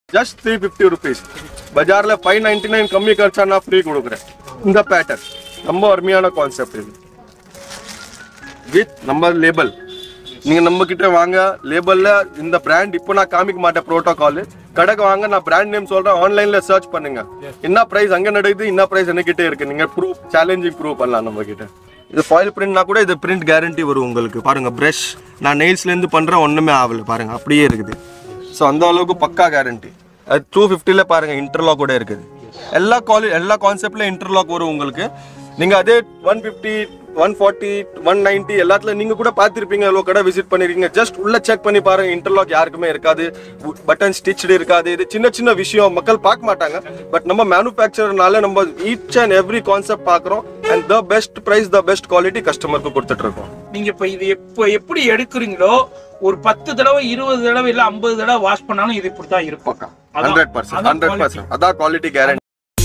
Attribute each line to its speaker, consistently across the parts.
Speaker 1: Just three fifty rupees பஜார்ல five ninety nine கம்மி கழிச்சா நான் ஃப்ரீ கொடுக்குறேன் இந்த பேட்டர்ன் ரொம்ப அருமையான கான்செப்ட் இது வித் நம்ம லேபிள் நீங்க நம்ம கிட்ட வாங்க லேபிள்ல இந்த பிராண்ட் இப்போ நான் காமிக்க மாட்டேன் ப்ரோட்டோகால் கடைக்கு வாங்க நான் பிராண்ட் நேம் சொல்றேன் ஆன்லைன்ல சர்ச் பண்ணுங்க என்ன பிரைஸ் அங்க நடக்குது என்ன பிரைஸ் என்ன கிட்ட இருக்கு நீங்க ப்ரூஃப் சேலஞ்சிங் ப்ரூவ் பண்ணலாம் நம்ம கிட்ட இது ஃபாயில் பிரிண்ட்னா கூட இது பிரிண்ட் கேரண்டி வரும் உங்களுக்கு பாருங்க பிரஷ் நான் நெயில்ஸ்ல இருந்து பண்றேன் ஒண்ணுமே ஆகல பாருங்க அப்படியே இருக்குது ஸோ அந்த அளவுக்கு பக்கா கேரண்டி அது டூ ஃபிஃப்டியில் பாருங்க இன்டர்லாக் கூட இருக்குது எல்லா காலேஜ் எல்லா கான்செப்ட்ல இன்டர்லாக் வரும் உங்களுக்கு நீங்க அதே one fifty one forty one ninety எல்லாத்துல நீங்க கூட பார்த்துருப்பீங்க எவ்வளோ கடை விசிட் பண்ணிருக்கீங்க ஜஸ்ட் உள்ள செக் பண்ணி பாருங்க இன்டர்லாக் யாருக்குமே இருக்காது பட்டன் ஸ்டிச்டு இருக்காது இது சின்ன சின்ன விஷயம் மக்கள் பார்க்க மாட்டாங்க பட் நம்ம மேனுஃபேக்சர்னால நம்ம ஈச் அண்ட் எவ்ரி கான்செப்ட் பார்க்குறோம் and the best price the best quality கஸ்டமருக்கு கொடுத்துட்டு இருக்கோம்
Speaker 2: நீங்க இப்ப இது எப்ப எப்படி எடுக்கிறீங்களோ ஒரு பத்து தடவை இருபது தடவை இல்ல ஐம்பது தடவை வாஷ் பண்ணாலும் இது இப்படித்தான் இருக்கும் அதான்.
Speaker 1: ஹண்ட்ரட் பர்சன்ட்
Speaker 2: அதான்
Speaker 1: ஹண்ட்ரட்
Speaker 2: quality.
Speaker 1: பர்சன்ட் அதான் குவாலிட்டி கேரண்டி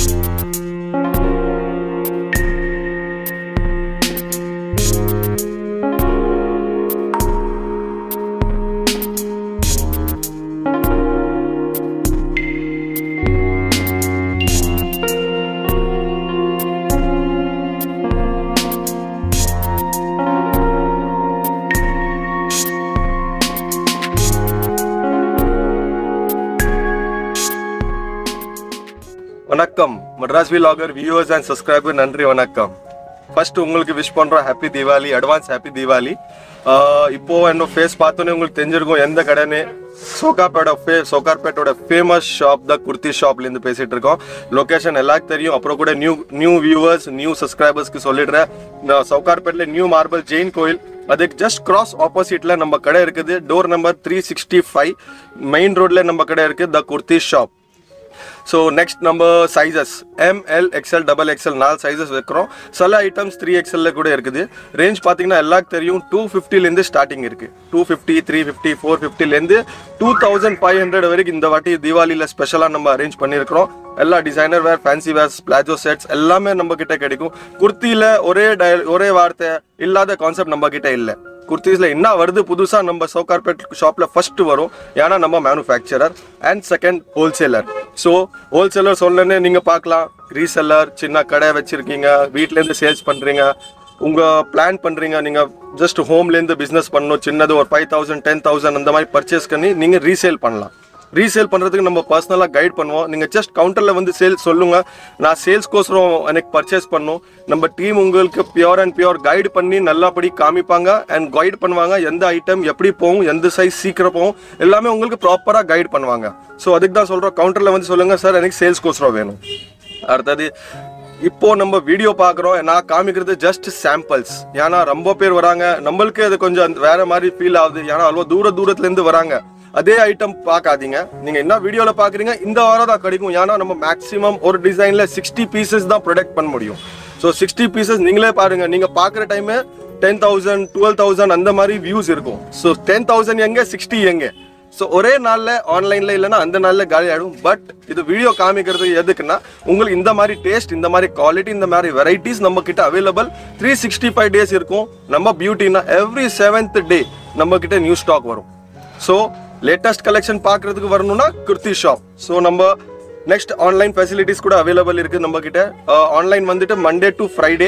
Speaker 1: வணக்கம் Madras vlogger viewers and subscriber நன்றி வணக்கம் ஃபர்ஸ்ட் உங்களுக்கு விஷ் பண்றோம் happy Deepavali advance happy Deepavali ah இப்போ என்னோட ஃபேஸ் பார்த்தோன்னே உங்களுக்கு தெரிஞ்சிருக்கும் எந்த கடைன்னு சோகாப்பேட்டோட ஃபே சோகார்பேட்டோட ஃபேமஸ் ஷாப் த குர்த்தி ஷாப்லேருந்து பேசிட்டு இருக்கோம் லொகேஷன் எல்லாருக்கும் தெரியும் அப்புறம் கூட நியூ நியூ வியூவர்ஸ் நியூ சப்ஸ்கிரைபர்ஸ்க்கு சொல்லிடுறேன் நான் சவுகார்பேட்டில் நியூ மார்பல் ஜெயின் கோயில் அதுக்கு ஜஸ்ட் கிராஸ் ஆப்போசிட்ல நம்ம கடை இருக்குது door number three sixty five main ரோட்ல நம்ம கடை இருக்குது the kurti shop so next நம்ம sizes M L XL double XL நாலு சைஸஸ் வைக்கிறோம் சில ஐட்டம்ஸ் த்ரீ எக்ஸ்எல்ல கூட இருக்குது ரேஞ்ச் பார்த்தீங்கன்னா எல்லாருக்கும் தெரியும் டூ ஃபிஃப்டிலேருந்து ஸ்டார்டிங் இருக்கு two fifty three fifty four ஃபிஃப்டிலேருந்து டூ தௌசண்ட் ஃபைவ் ஹண்ட்ரட் வரைக்கும் இந்த வாட்டி தீபாவளியில் ஸ்பெஷலாக நம்ம அரேஞ்ச் பண்ணியிருக்கிறோம் எல்லா designer wear fancy wears palazzo sets எல்லாமே நம்ம கிட்ட கிடைக்கும் குர்த்தியில் ஒரே டய ஒரே வார்த்தை இல்லாத கான்செப்ட் நம்ம கிட்ட இல்லை குர்த்திஸ்ல என்ன வருது புதுசா நம்ம சோகார்பேட் ஷாப்ல ஃபர்ஸ்ட் வரும் ஏன்னா நம்ம manufacturer and second wholesaler so wholesaler சொல்லனே நீங்க பார்க்கலாம் ரீசெல்லர் சின்ன கடை வச்சிருக்கீங்க வீட்ல இருந்து சேல்ஸ் பண்றீங்க உங்க பிளான் பண்றீங்க நீங்க ஜஸ்ட் ஹோம்ல இருந்து பிசினஸ் பண்ணணும் சின்னது ஒரு ஃபைவ் தௌசண்ட் டென் தௌசண்ட் அந்த மாதிரி பர்ச்சேஸ் பண்ணி நீங்க ரீசேல் பண்ணலாம் ரீசேல் பண்ணுறதுக்கு நம்ம பர்சனலாக கைட் பண்ணுவோம் நீங்கள் ஜஸ்ட் கவுண்டரில் வந்து சேல் சொல்லுங்க நான் சேல்ஸ்க்கோசரம் எனக்கு பர்ச்சேஸ் பண்ணும் நம்ம டீம் உங்களுக்கு பியூர் அண்ட் பியூர் கைடு பண்ணி நல்லபடி காமிப்பாங்க அண்ட் கைட் பண்ணுவாங்க எந்த ஐட்டம் எப்படி போகும் எந்த சைஸ் சீக்கிரம் போகும் எல்லாமே உங்களுக்கு ப்ராப்பராக கைட் பண்ணுவாங்க ஸோ அதுக்கு தான் சொல்கிறோம் கவுண்டரில் வந்து சொல்லுங்கள் சார் எனக்கு சேல்ஸ்க்கோசரம் வேணும் அடுத்தது இப்போ நம்ம வீடியோ பார்க்குறோம் நான் காமிக்கிறது ஜஸ்ட் சாம்பிள்ஸ் ஏன்னா ரொம்ப பேர் வராங்க நம்மளுக்கு அது கொஞ்சம் அந்த வேற மாதிரி ஃபீல் ஆகுது ஏன்னா அவ்வளோ தூர தூரத்துல இருந்து வராங்க அதே ஐட்டம் பார்க்காதீங்க நீங்க என்ன வீடியோல பாக்குறீங்க இந்த வாரம் தான் கிடைக்கும் ஏன்னா நம்ம மேக்ஸிமம் ஒரு டிசைன்ல சிக்ஸ்டி பீசஸ் தான் ப்ரொடக்ட் பண்ண முடியும் ஸோ சிக்ஸ்டி பீசஸ் நீங்களே பாருங்க நீங்க பாக்குற time ten thousand twelve thousand அந்த மாதிரி வியூஸ் இருக்கும் ஸோ டென் தௌசண்ட் எங்க சிக்ஸ்டி எங்க ஸோ ஒரே நாளில் ஆன்லைனில் இல்லைன்னா அந்த நாளில் காலி ஆகிடும் பட் இது வீடியோ காமிக்கிறது எதுக்குன்னா உங்களுக்கு இந்த மாதிரி டேஸ்ட் இந்த மாதிரி குவாலிட்டி இந்த மாதிரி வெரைட்டிஸ் நம்ம கிட்ட available three sixty five days இருக்கும் நம்ம பியூட்டினா எவ்ரி செவன்த் டே நம்ம கிட்ட நியூ ஸ்டாக் வரும் ஸோ லேட்டஸ்ட் கலெக்ஷன் பார்க்கறதுக்கு வரணும்னா குர்த்தி ஷாப் ஸோ நம்ம நெக்ஸ்ட் ஆன்லைன் ஃபெசிலிட்டிஸ் கூட அவைலபிள் இருக்கு நம்ம கிட்ட ஆன்லைன் வந்துட்டு Monday to Friday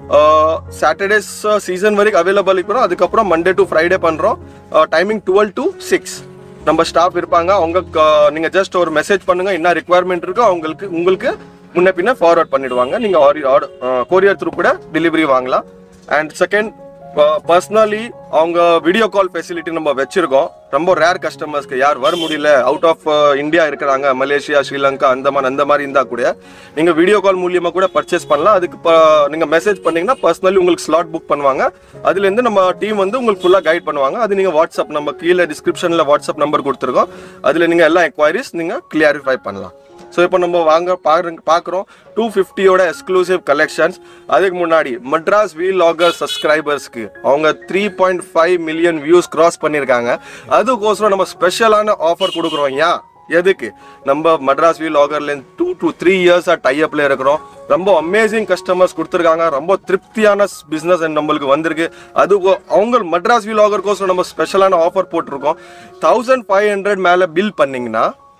Speaker 1: Saturdays season வரைக்கும் அவைலபிள் இருக்கிறோம் அதுக்கப்புறம் மண்டே டு ஃப்ரைடே பண்ணுறோம் டைமிங் டுவெல் டு சிக்ஸ் நம்ம ஸ்டாஃப் இருப்பாங்க அவங்க க- நீங்க ஜஸ்ட் ஒரு மெசேஜ் பண்ணுங்க என்ன ரெக்குவயர்மெண்ட் இருக்கோ அவங்களுக்கு உங்களுக்கு முன்ன பின்ன ஃபார்வர்ட் பண்ணிடுவாங்க நீங்க ஆர்டர் கொரியர் த்ரூ கூட டெலிவரி வாங்கலாம் அண்ட் செகண்ட் பர்சனலி அவங்க வீடியோ கால் ஃபெசிலிட்டி நம்ம வச்சிருக்கோம் ரொம்ப ரேர் கஸ்டமர்ஸ்க்கு யார் வர முடியல அவுட் ஆஃப் இந்தியா இருக்கிறாங்க மலேசியா ஸ்ரீலங்கா அந்தமான் அந்த மாதிரி இருந்தா கூட நீங்க வீடியோ கால் மூலியமா கூட பர்ச்சேஸ் பண்ணலாம் அதுக்கு ப- நீங்க மெசேஜ் பண்ணீங்கன்னா பர்சனலி உங்களுக்கு ஸ்லாட் புக் பண்ணுவாங்க அதுல இருந்து நம்ம டீம் வந்து உங்களுக்கு ஃபுல்லா கைட் பண்ணுவாங்க அது நீங்க வாட்ஸ்அப் நம்ம கீழே டிஸ்கிரிப்ஷன்ல வாட்ஸ்அப் நம்பர் கொடுத்துருக்கோம் அதுல நீங்க எல்லா என்கொயரிஸ் நீங்க கிளியரிஃபை பண்ணலாம் ஸோ இப்போ நம்ம வாங்க பாருங்க பார்க்குறோம் டூ ஃபிஃப்டியோட எக்ஸ்க்ளூசிவ் கலெக்ஷன்ஸ் அதுக்கு முன்னாடி மட்ராஸ் வி லாகர் சப்ஸ்கிரைபர்ஸ்க்கு அவங்க three point five million views cross பண்ணியிருக்காங்க அதுக்கோசரம் நம்ம ஸ்பெஷலான ஆஃபர் கொடுக்குறோம் ஏன் எதுக்கு நம்ம மட்ராஸ் வி லாகர்லேருந்து டூ டு த்ரீ இயர்ஸாக டைஅப்ல இருக்கிறோம் ரொம்ப அமேசிங் கஸ்டமர்ஸ் கொடுத்துருக்காங்க ரொம்ப திருப்தியான பிஸ்னஸ் நம்மளுக்கு வந்திருக்கு அது ஒ- அவங்க மட்ராஸ் வி லாகர்க்கோசரம் நம்ம ஸ்பெஷலான ஆஃபர் போட்டிருக்கோம் தௌசண்ட் ஃபைவ் ஹண்ட்ரட் மேலே பில் பண்ணீங்கன்னா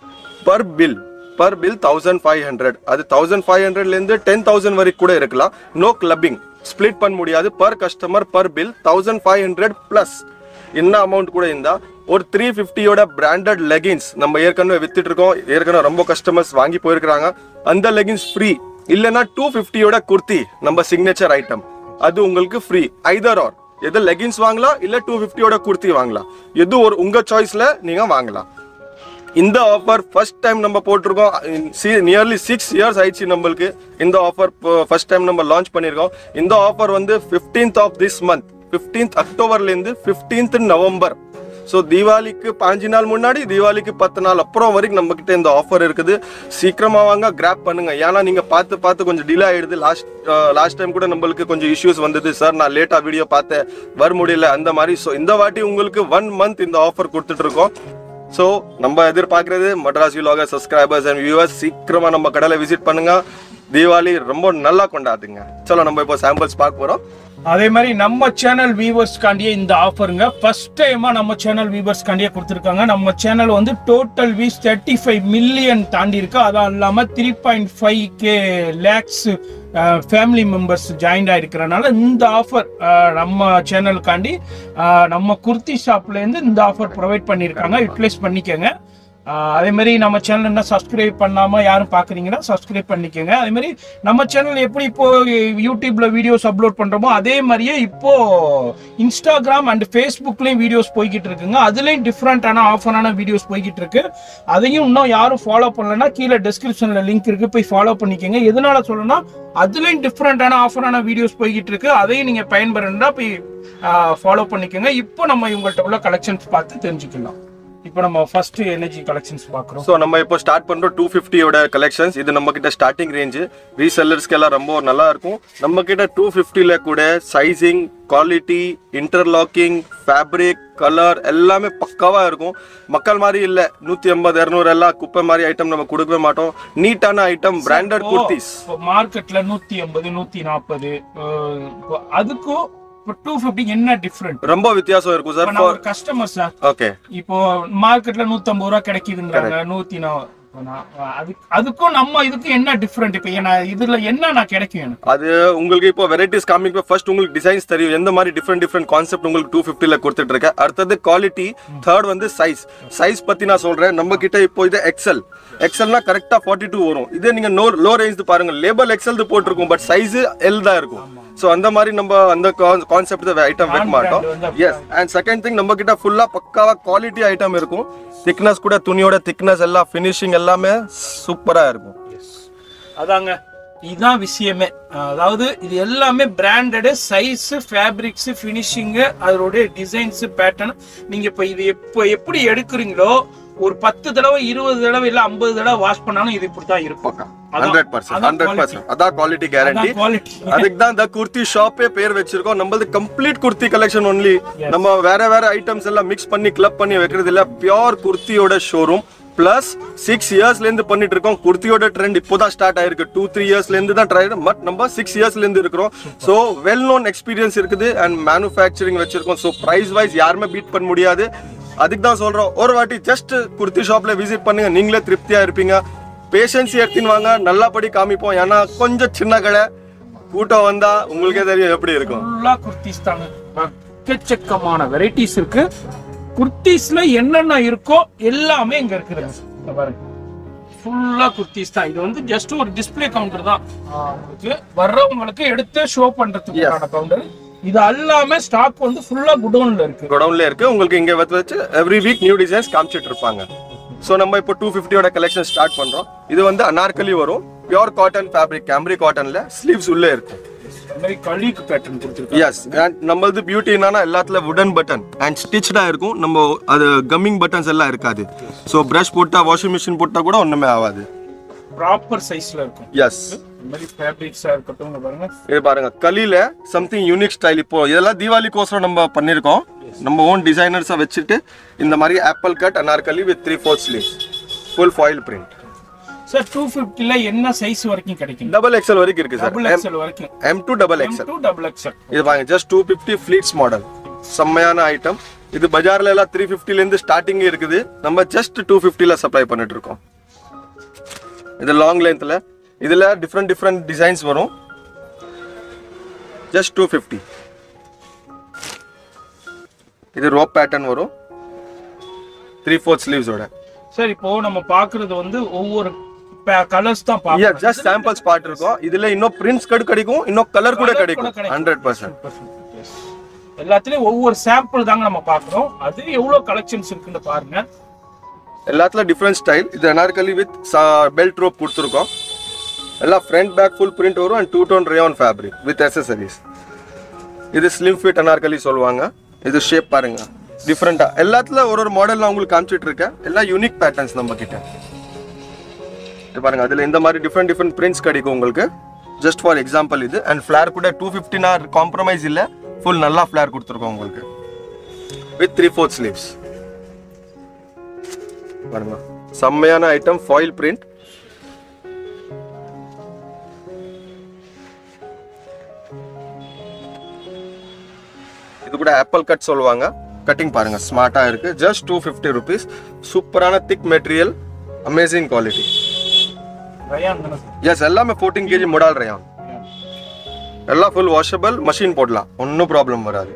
Speaker 1: per bill per bill thousand five hundred அது தௌசண்ட் ஃபைவ் ஹண்ட்ரட்லேருந்து டென் தௌசண்ட் வரைக்கும் கூட இருக்கலாம் நோ கிளப்பிங் ஸ்ப்ளிட் பண்ண முடியாது per customer per bill thousand five hundred plus என்ன அமௌண்ட் கூட இருந்தா ஒரு த்ரீ ஃபிஃப்டியோட பிராண்டட் லெகின்ஸ் நம்ம ஏற்கனவே வித்துட்டு இருக்கோம் ஏற்கனவே ரொம்ப கஸ்டமர்ஸ் வாங்கி போயிருக்கிறாங்க அந்த லெகின்ஸ் ஃப்ரீ இல்லைன்னா டூ ஃபிஃப்டியோட குர்த்தி நம்ம சிக்னேச்சர் ஐட்டம் அது உங்களுக்கு ஃப்ரீ ஐதர் ஆர் எது லெகின்ஸ் வாங்கலாம் இல்ல டூ ஃபிஃப்டியோட குர்த்தி வாங்கலாம் எது ஒரு உங்க சாய்ஸ்ல நீங்க வாங்கலாம் இந்த ஆஃபர் ஃபர்ஸ்ட் டைம் நம்ம போட்டிருக்கோம் நியர்லி சிக்ஸ் இயர்ஸ் ஆயிடுச்சு நம்மளுக்கு இந்த ஆஃபர் ஃபர்ஸ்ட் டைம் நம்ம லான்ச் பண்ணியிருக்கோம் இந்த ஆஃபர் வந்து fifteenth of this month fifteenth அக்டோபர்லேருந்து ஃபிஃப்டீன்த் நவம்பர் ஸோ தீபாவளிக்கு பாஞ்சு நாள் முன்னாடி தீபாவளிக்கு பத்து நாள் அப்புறம் வரைக்கும் நம்ம கிட்ட இந்த ஆஃபர் இருக்குது சீக்கிரமா வாங்க கிராப் பண்ணுங்க ஏன்னா நீங்க பார்த்து பார்த்து கொஞ்சம் டிலே ஆயிடுது லாஸ்ட் லாஸ்ட் டைம் கூட நம்மளுக்கு கொஞ்சம் இஷ்யூஸ் வந்தது சார் நான் லேட்டா வீடியோ பார்த்தேன் வர முடியல அந்த மாதிரி ஸோ இந்த வாட்டி உங்களுக்கு ஒன் மந்த் இந்த ஆஃபர் கொடுத்துட்டு இருக்கோம் ஸோ நம்ம எதிர்பார்க்கறது மட்ராஸ் விலாக சப்ஸ்கிரைபர்ஸ் அண்ட் வியூவர்ஸ் சீக்கிரமா நம்ம கடையில் விசிட் பண்ணுங்க தீபாவளி ரொம்ப நல்லா கொண்டாடுங்க சலோ நம்ம இப்போ சாம்பிள்ஸ் பார்க்க போறோம்
Speaker 2: அதே மாதிரி நம்ம சேனல் வியூவர்ஸ்க்காண்டியே இந்த ஆஃபருங்க ஃபர்ஸ்ட் டைமா நம்ம சேனல் வியூவர்ஸ்க்காண்டியே கொடுத்துருக்காங்க நம்ம சேனல் வந்து total views thirty five million தாண்டி இருக்கு அதுவும் இல்லாமல் three point five K lakhs family members joint ஆயிருக்கிறனால இந்த ஆஃபர் நம்ம சேனலுக்காண்டி அஹ், நம்ம குர்த்தி ஷாப்லேருந்து இந்த ஆஃபர் ப்ரொவைட் பண்ணியிருக்காங்க யூட்டிலைஸ் பண்ணிக்கோங்க ஆஹ் அதே மாதிரி நம்ம சேனல் என்ன சப்ஸ்கிரைப் பண்ணாம யாரும் பாக்குறீங்கன்னா சப்ஸ்கிரைப் பண்ணிக்கோங்க அதே மாதிரி நம்ம சேனல் எப்படி இப்போ யூடியூப்ல வீடியோஸ் அப்லோட் பண்றோமோ அதே மாதிரியே இப்போ இன்ஸ்டாகிராம் அண்ட் ஃபேஸ்புக்லயும் வீடியோஸ் போய்கிட்டு இருக்குங்க அதுலயும் டிஃப்ரெண்டான ஆஃபரான வீடியோஸ் போய்கிட்டு இருக்கு அதையும் இன்னும் யாரும் ஃபாலோ பண்ணலன்னா கீழே டிஸ்கிரிப்ஷன்ல லிங்க் இருக்கு போய் ஃபாலோ பண்ணிக்கோங்க எதனால சொல்லணும்னா அதுலயும் டிஃப்ரெண்டான ஆஃபரான வீடியோஸ் போய்கிட்டு இருக்கு அதையும் நீங்க பயன்படுறா போய் ஃபாலோ பண்ணிக்கோங்க இப்போ நம்ம இவங்கள்ட்ட உள்ள கலெக்ஷன்ஸ் பார்த்து தெரிஞ்சுக்கலாம் இப்போ நம்ம ஃபர்ஸ்ட் எனர்ஜி கலெக்ஷன்ஸ் பார்க்குறோம்
Speaker 1: ஸோ நம்ம இப்போ ஸ்டார்ட் பண்றோம் டூ ஃபிஃப்டியோட கலெக்ஷன்ஸ் இது நம்ம கிட்ட ஸ்டார்டிங் ரேஞ்சு ரீசெல்லர்ஸ்க்கு எல்லாம் ரொம்ப நல்லா இருக்கும் நம்ம கிட்ட டூ ஃபிஃப்டியில் கூட sizing quality interlocking fabric colour எல்லாமே பக்காவா இருக்கும் மக்கள் மாதிரி இல்ல நூத்தி ஐம்பது இரநூறு எல்லாம் குப்பை மாதிரி ஐட்டம் நம்ம கொடுக்கவே மாட்டோம் நீட்டான ஐட்டம் பிராண்டட் குர்த்திஸ்
Speaker 2: இப்போ மார்க்கெட்ல நூத்தி ஐம்பது நூத்தி நாற்பது அதுக்கும் இப்போ டூ ஃபிஃப்டி என்ன டிஃப்ரெண்ட்
Speaker 1: ரொம்ப வித்தியாசம் இருக்கும்
Speaker 2: இப்போ
Speaker 1: சார்
Speaker 2: நான் ஒரு கஸ்டமர் சார்
Speaker 1: ஓகே
Speaker 2: இப்போ மார்க்கெட்ல நூத்தம்பது ரூபா கிடைக்குதுன்றாங்க நூத்தி நா- இப்போ நான் அதுக்கு அதுக்கும் நம்ம இதுக்கும் என்ன டிஃப்ரெண்ட் இப்போ என்ன இதுல என்ன நான் கிடைக்கும் எனக்கு
Speaker 1: அது உங்களுக்கு இப்போ வெரைட்டிஸ் காமிக்க ஃபர்ஸ்ட் உங்களுக்கு டிசைன்ஸ் தெரியும் எந்த மாதிரி டிஃப்ரெண்ட் டிஃப்ரெண்ட் கான்செப்ட் உங்களுக்கு டூ ஃபிஃப்டியில் கொடுத்துட்டு இருக்கேன் அடுத்தது குவாலிட்டி தேர்ட் வந்து சைஸ் சைஸ் பத்தி நான் சொல்றேன் நம்ம கிட்ட இப்போ இது எக்ஸல் எக்ஸல்னா கரெக்டா ஃபார்ட்டி டூ வரும் இதே நீங்க நோ லோ ரேஞ்ச் பாருங்க லேபல் எக்ஸல் போட்டிருக்கும் பட் சைஸ் எல் தான் இருக்கும் ஸோ அந்த மாதிரி நம்ம அந்த கான்செப்ட் ஐட்டம் வைக்க மாட்டோம் எஸ் அண்ட் செகண்ட் திங் நம்ம கிட்ட ஃபுல்லா பக்காவா குவாலிட்டி ஐட்டம் இருக்கும் திக்னஸ் கூட துணியோட திக்னஸ் எல்லாம் ஃபினிஷிங் எல்லாமே சூப்பரா இருக்கும்
Speaker 2: அதாங்க இதுதான் விஷயமே அதாவது இது எல்லாமே பிராண்டடு சைஸ் ஃபேப்ரிக்ஸ் ஃபினிஷிங்கு அதோடைய டிசைன்ஸ் பேட்டர்ன் நீங்க இப்போ இது எப்போ எப்படி எடுக்கிறீங்களோ ஒரு பத்து தடவை இருபது தடவை இல்ல ஐம்பது தடவை வாஷ் பண்ணாலும் இது இப்படி தான் இருக்கும் அதான்-
Speaker 1: ஹண்ட்ரட் பர்சன்ட்
Speaker 2: அதான்
Speaker 1: ஹண்ட்ரட் பர்சன்ட் அதான் குவாலிட்டி கேரண்டி
Speaker 2: குவாலிட்டி
Speaker 1: அதுக்கு தான் இந்த குர்த்தி ஷாப்பே பேர் வச்சிருக்கோம் நம்மளது கம்ப்ளீட் குர்த்தி கலெக்ஷன் ஒன்லி நம்ம வேற வேற ஐட்டம்ஸ் எல்லாம் மிக்ஸ் பண்ணி கிளப் பண்ணி வைக்கிறது இல்ல பியோர் குர்த்தியோட ஷோரூம் பிளஸ் சிக்ஸ் இயர்ஸ்ல இருந்து பண்ணிட்டு இருக்கோம் குர்த்தியோட ட்ரெண்ட் இப்போதான் ஸ்டார்ட் ஆயிருக்கு டூ த்ரீ இயர்ஸ்ல இருந்து தான் ட்ரை பட் நம்ம சிக்ஸ் இயர்ஸ்ல இருந்து இருக்கிறோம் ஸோ வெல் நோன் எக்ஸ்பீரியன்ஸ் இருக்குது அண்ட் மேனுஃபேக்சரிங் வச்சிருக்கோம் ஸோ பிரைஸ் வைஸ் யாருமே பீட் பண்ண முடியாது அதுக்கு தான் சொல்றோம் ஒரு வாட்டி ஜஸ்ட் குர்த்தி ஷாப்ல விசிட் பண்ணுங்க நீங்களே திருப்தியா இருப்பீங்க பேஷன்ஸ் எடுத்துன்னு வாங்க நல்லபடி காமிப்போம் ஏன்னா கொஞ்சம் சின்ன கடை கூட்டம் வந்தா உங்களுக்கே தெரியும் எப்படி இருக்கும்
Speaker 2: ஃபுல்லா குர்த்திஸ் தாங்க எக்கச்சக்கமான வெரைட்டிஸ் இருக்கு குர்த்திஸ்ல என்னென்ன இருக்கோ எல்லாமே இங்க இருக்குதுங்க இங்க பாருங்க ஃபுல்லா குர்த்திஸ் தான் இது வந்து ஜஸ்ட் ஒரு டிஸ்ப்ளே கவுண்டர் தான் ஆஹ் உங்களுக்கு வர்றவங்களுக்கு எடுத்து ஷோ பண்றதுக்கான கவுண்டர் இது எல்லாமே ஸ்டாக் வந்து ஃபுல்லா குடோன்ல இருக்கு
Speaker 1: குடவுன்ல இருக்கு உங்களுக்கு இங்க வச்சு வச்சு எவ்ரி வீக் நியூ டிசைன்ஸ் காமிச்சிட்டு இருப்பாங்க ஸோ நம்ம இப்போ டூ ஃபிஃப்டியோட கலெக்ஷன் ஸ்டார்ட் பண்றோம் இது வந்து அனார்கலி வரும் பியோர் காட்டன் ஃபேப்ரிக் கேம்ரி காட்டன்ல ஸ்லீவ்ஸ் உள்ளே இருக்கும்
Speaker 2: இந்த மாதிரி கலிக்கு பேட்டர்ன் கொடுத்துருக்காங்க
Speaker 1: எஸ் அண்ட் நம்மளது பியூட்டி என்னன்னா எல்லாத்துல வுடன் பட்டன் அண்ட் ஸ்டிச்டா இருக்கும் நம்ம அது கம்மிங் பட்டன்ஸ் எல்லாம் இருக்காது ஸோ பிரஷ் போட்டா வாஷிங் மிஷின் போட்டா கூட ஒண்ணுமே ஆகாது
Speaker 2: ப்ராப்பர் சைஸ்ல இருக்கும்
Speaker 1: எஸ்
Speaker 2: இந்த மாதிரி ஃபேப்ரிக்ஸா இருக்கட்டும் இங்க பாருங்க
Speaker 1: இது பாருங்க கலியில சம்திங் யூனிக் ஸ்டைல் இப்போ இதெல்லாம் தீபாவளிக்கோசரம் நம்ம பண்ணியிருக்கோம் நம்ம ஓன் டிசைனர்ஸை வச்சுட்டு இந்த மாதிரி apple cut Anarkali with three four sleeves full foil print
Speaker 2: sir two ஃபிஃப்டில என்ன சைஸ் வரைக்கும் கிடைக்கும்
Speaker 1: டபுள் எக்ஸல் வரைக்கும் இருக்கு சார்
Speaker 2: டபுள் எக்ஸ்எல் வரைக்கும்
Speaker 1: M to double XL
Speaker 2: to double XL
Speaker 1: இது பாருங்க just two fifty pleats model செம்மையான ஐட்டம் இது பஜார்ல எல்லாம் த்ரீ ஃபிஃப்டிலேருந்து ஸ்டார்டிங் இருக்குது நம்ம ஜஸ்ட் டூ ஃபிஃப்டியில் சப்ளை பண்ணிட்டு இருக்கோம் இது லாங் லென்த்தில் இதில் டிஃப்ரெண்ட் டிஃப்ரெண்ட் டிசைன்ஸ் வரும் ஜஸ்ட் டூ ஃபிஃப்டி இது ரோப் பேட்டர்ன் வரும் த்ரீ ஃபோர்த் ஸ்லீவ்ஸோட
Speaker 2: சார் இப்போ நம்ம பாக்குறது வந்து ஒவ்வொரு கலர்ஸ் தான்
Speaker 1: யா
Speaker 2: பார்க்கணும்
Speaker 1: ஜஸ்ட் சாம்பிள்ஸ் பார்ட் இருக்கும் இதுல இன்னும் பிரிண்ட்ஸ் கடு கிடைக்கும் இன்னும் கலர் கூட
Speaker 2: Colour கூட
Speaker 1: கிடைக்கும்
Speaker 2: கிடைக்கும்.
Speaker 1: Hundred percent
Speaker 2: Yes. எல்லாத்துலயும் ஒவ்வொரு சாம்பிள் தாங்க நம்ம பாக்குறோம் அது எவ்வளவு கலெக்ஷன்ஸ் இருக்குன்னு பாருங்க
Speaker 1: எல்லாத்துல டிஃப்ரெண்ட் ஸ்டைல் இது அனார்கலி வித் பெல்ட் ரோப் கொடுத்துருக்கோம் எல்லாம் ஃப்ரண்ட் பேக் ஃபுல் பிரிண்ட் வரும் and two tone rayon fabric with accessories இது ஸ்லிம் ஃபிட் அனார்கலி சொல்லுவாங்க இது ஷேப் பாருங்க டிஃப்ரெண்டா எல்லாத்துல ஒரு ஒரு மாடல் நான் உங்களுக்கு காமிச்சிட்டு இருக்கேன் எல்லாம் யூனிக் பேட்டர்ன்ஸ் நம்ம கிட்ட இது பாருங்க அதுல இந்த மாதிரி டிஃப்ரெண்ட் டிஃப்ரெண்ட் பிரிண்ட்ஸ் கிடைக்கும் உங்களுக்கு ஜஸ்ட் ஃபார் எக்ஸாம்பிள் இது அண்ட் ஃபிளார் கூட டூ ஃபிஃப்டினா காம்ப்ரமைஸ் இல்ல ஃபுல் நல்லா ஃபிளார் கொடுத்துருக்கோம் உங்களுக்கு வித் த்ரீ ஃபோர்த் ஸ்லீவ்ஸ் பாருங்க செம்மையான ஐட்டம் ஃபாயில் பிரிண்ட் இது கூட ஆப்பிள் கட் சொல்லுவாங்க கட்டிங் பாருங்க ஸ்மார்ட்டா இருக்கு ஜஸ்ட் டூ ஃபிஃப்டி ருபீஸ் சூப்பரான thick material amazing quality
Speaker 2: rayon தானே sir?
Speaker 1: எஸ் எல்லாமே ஃபோர்டீன் கேஜி முடால் ரயான் எல்லாம் ஃபுல் வாஷபிள் மஷின் போடலாம் ஒன்றும் ப்ராப்ளம் வராது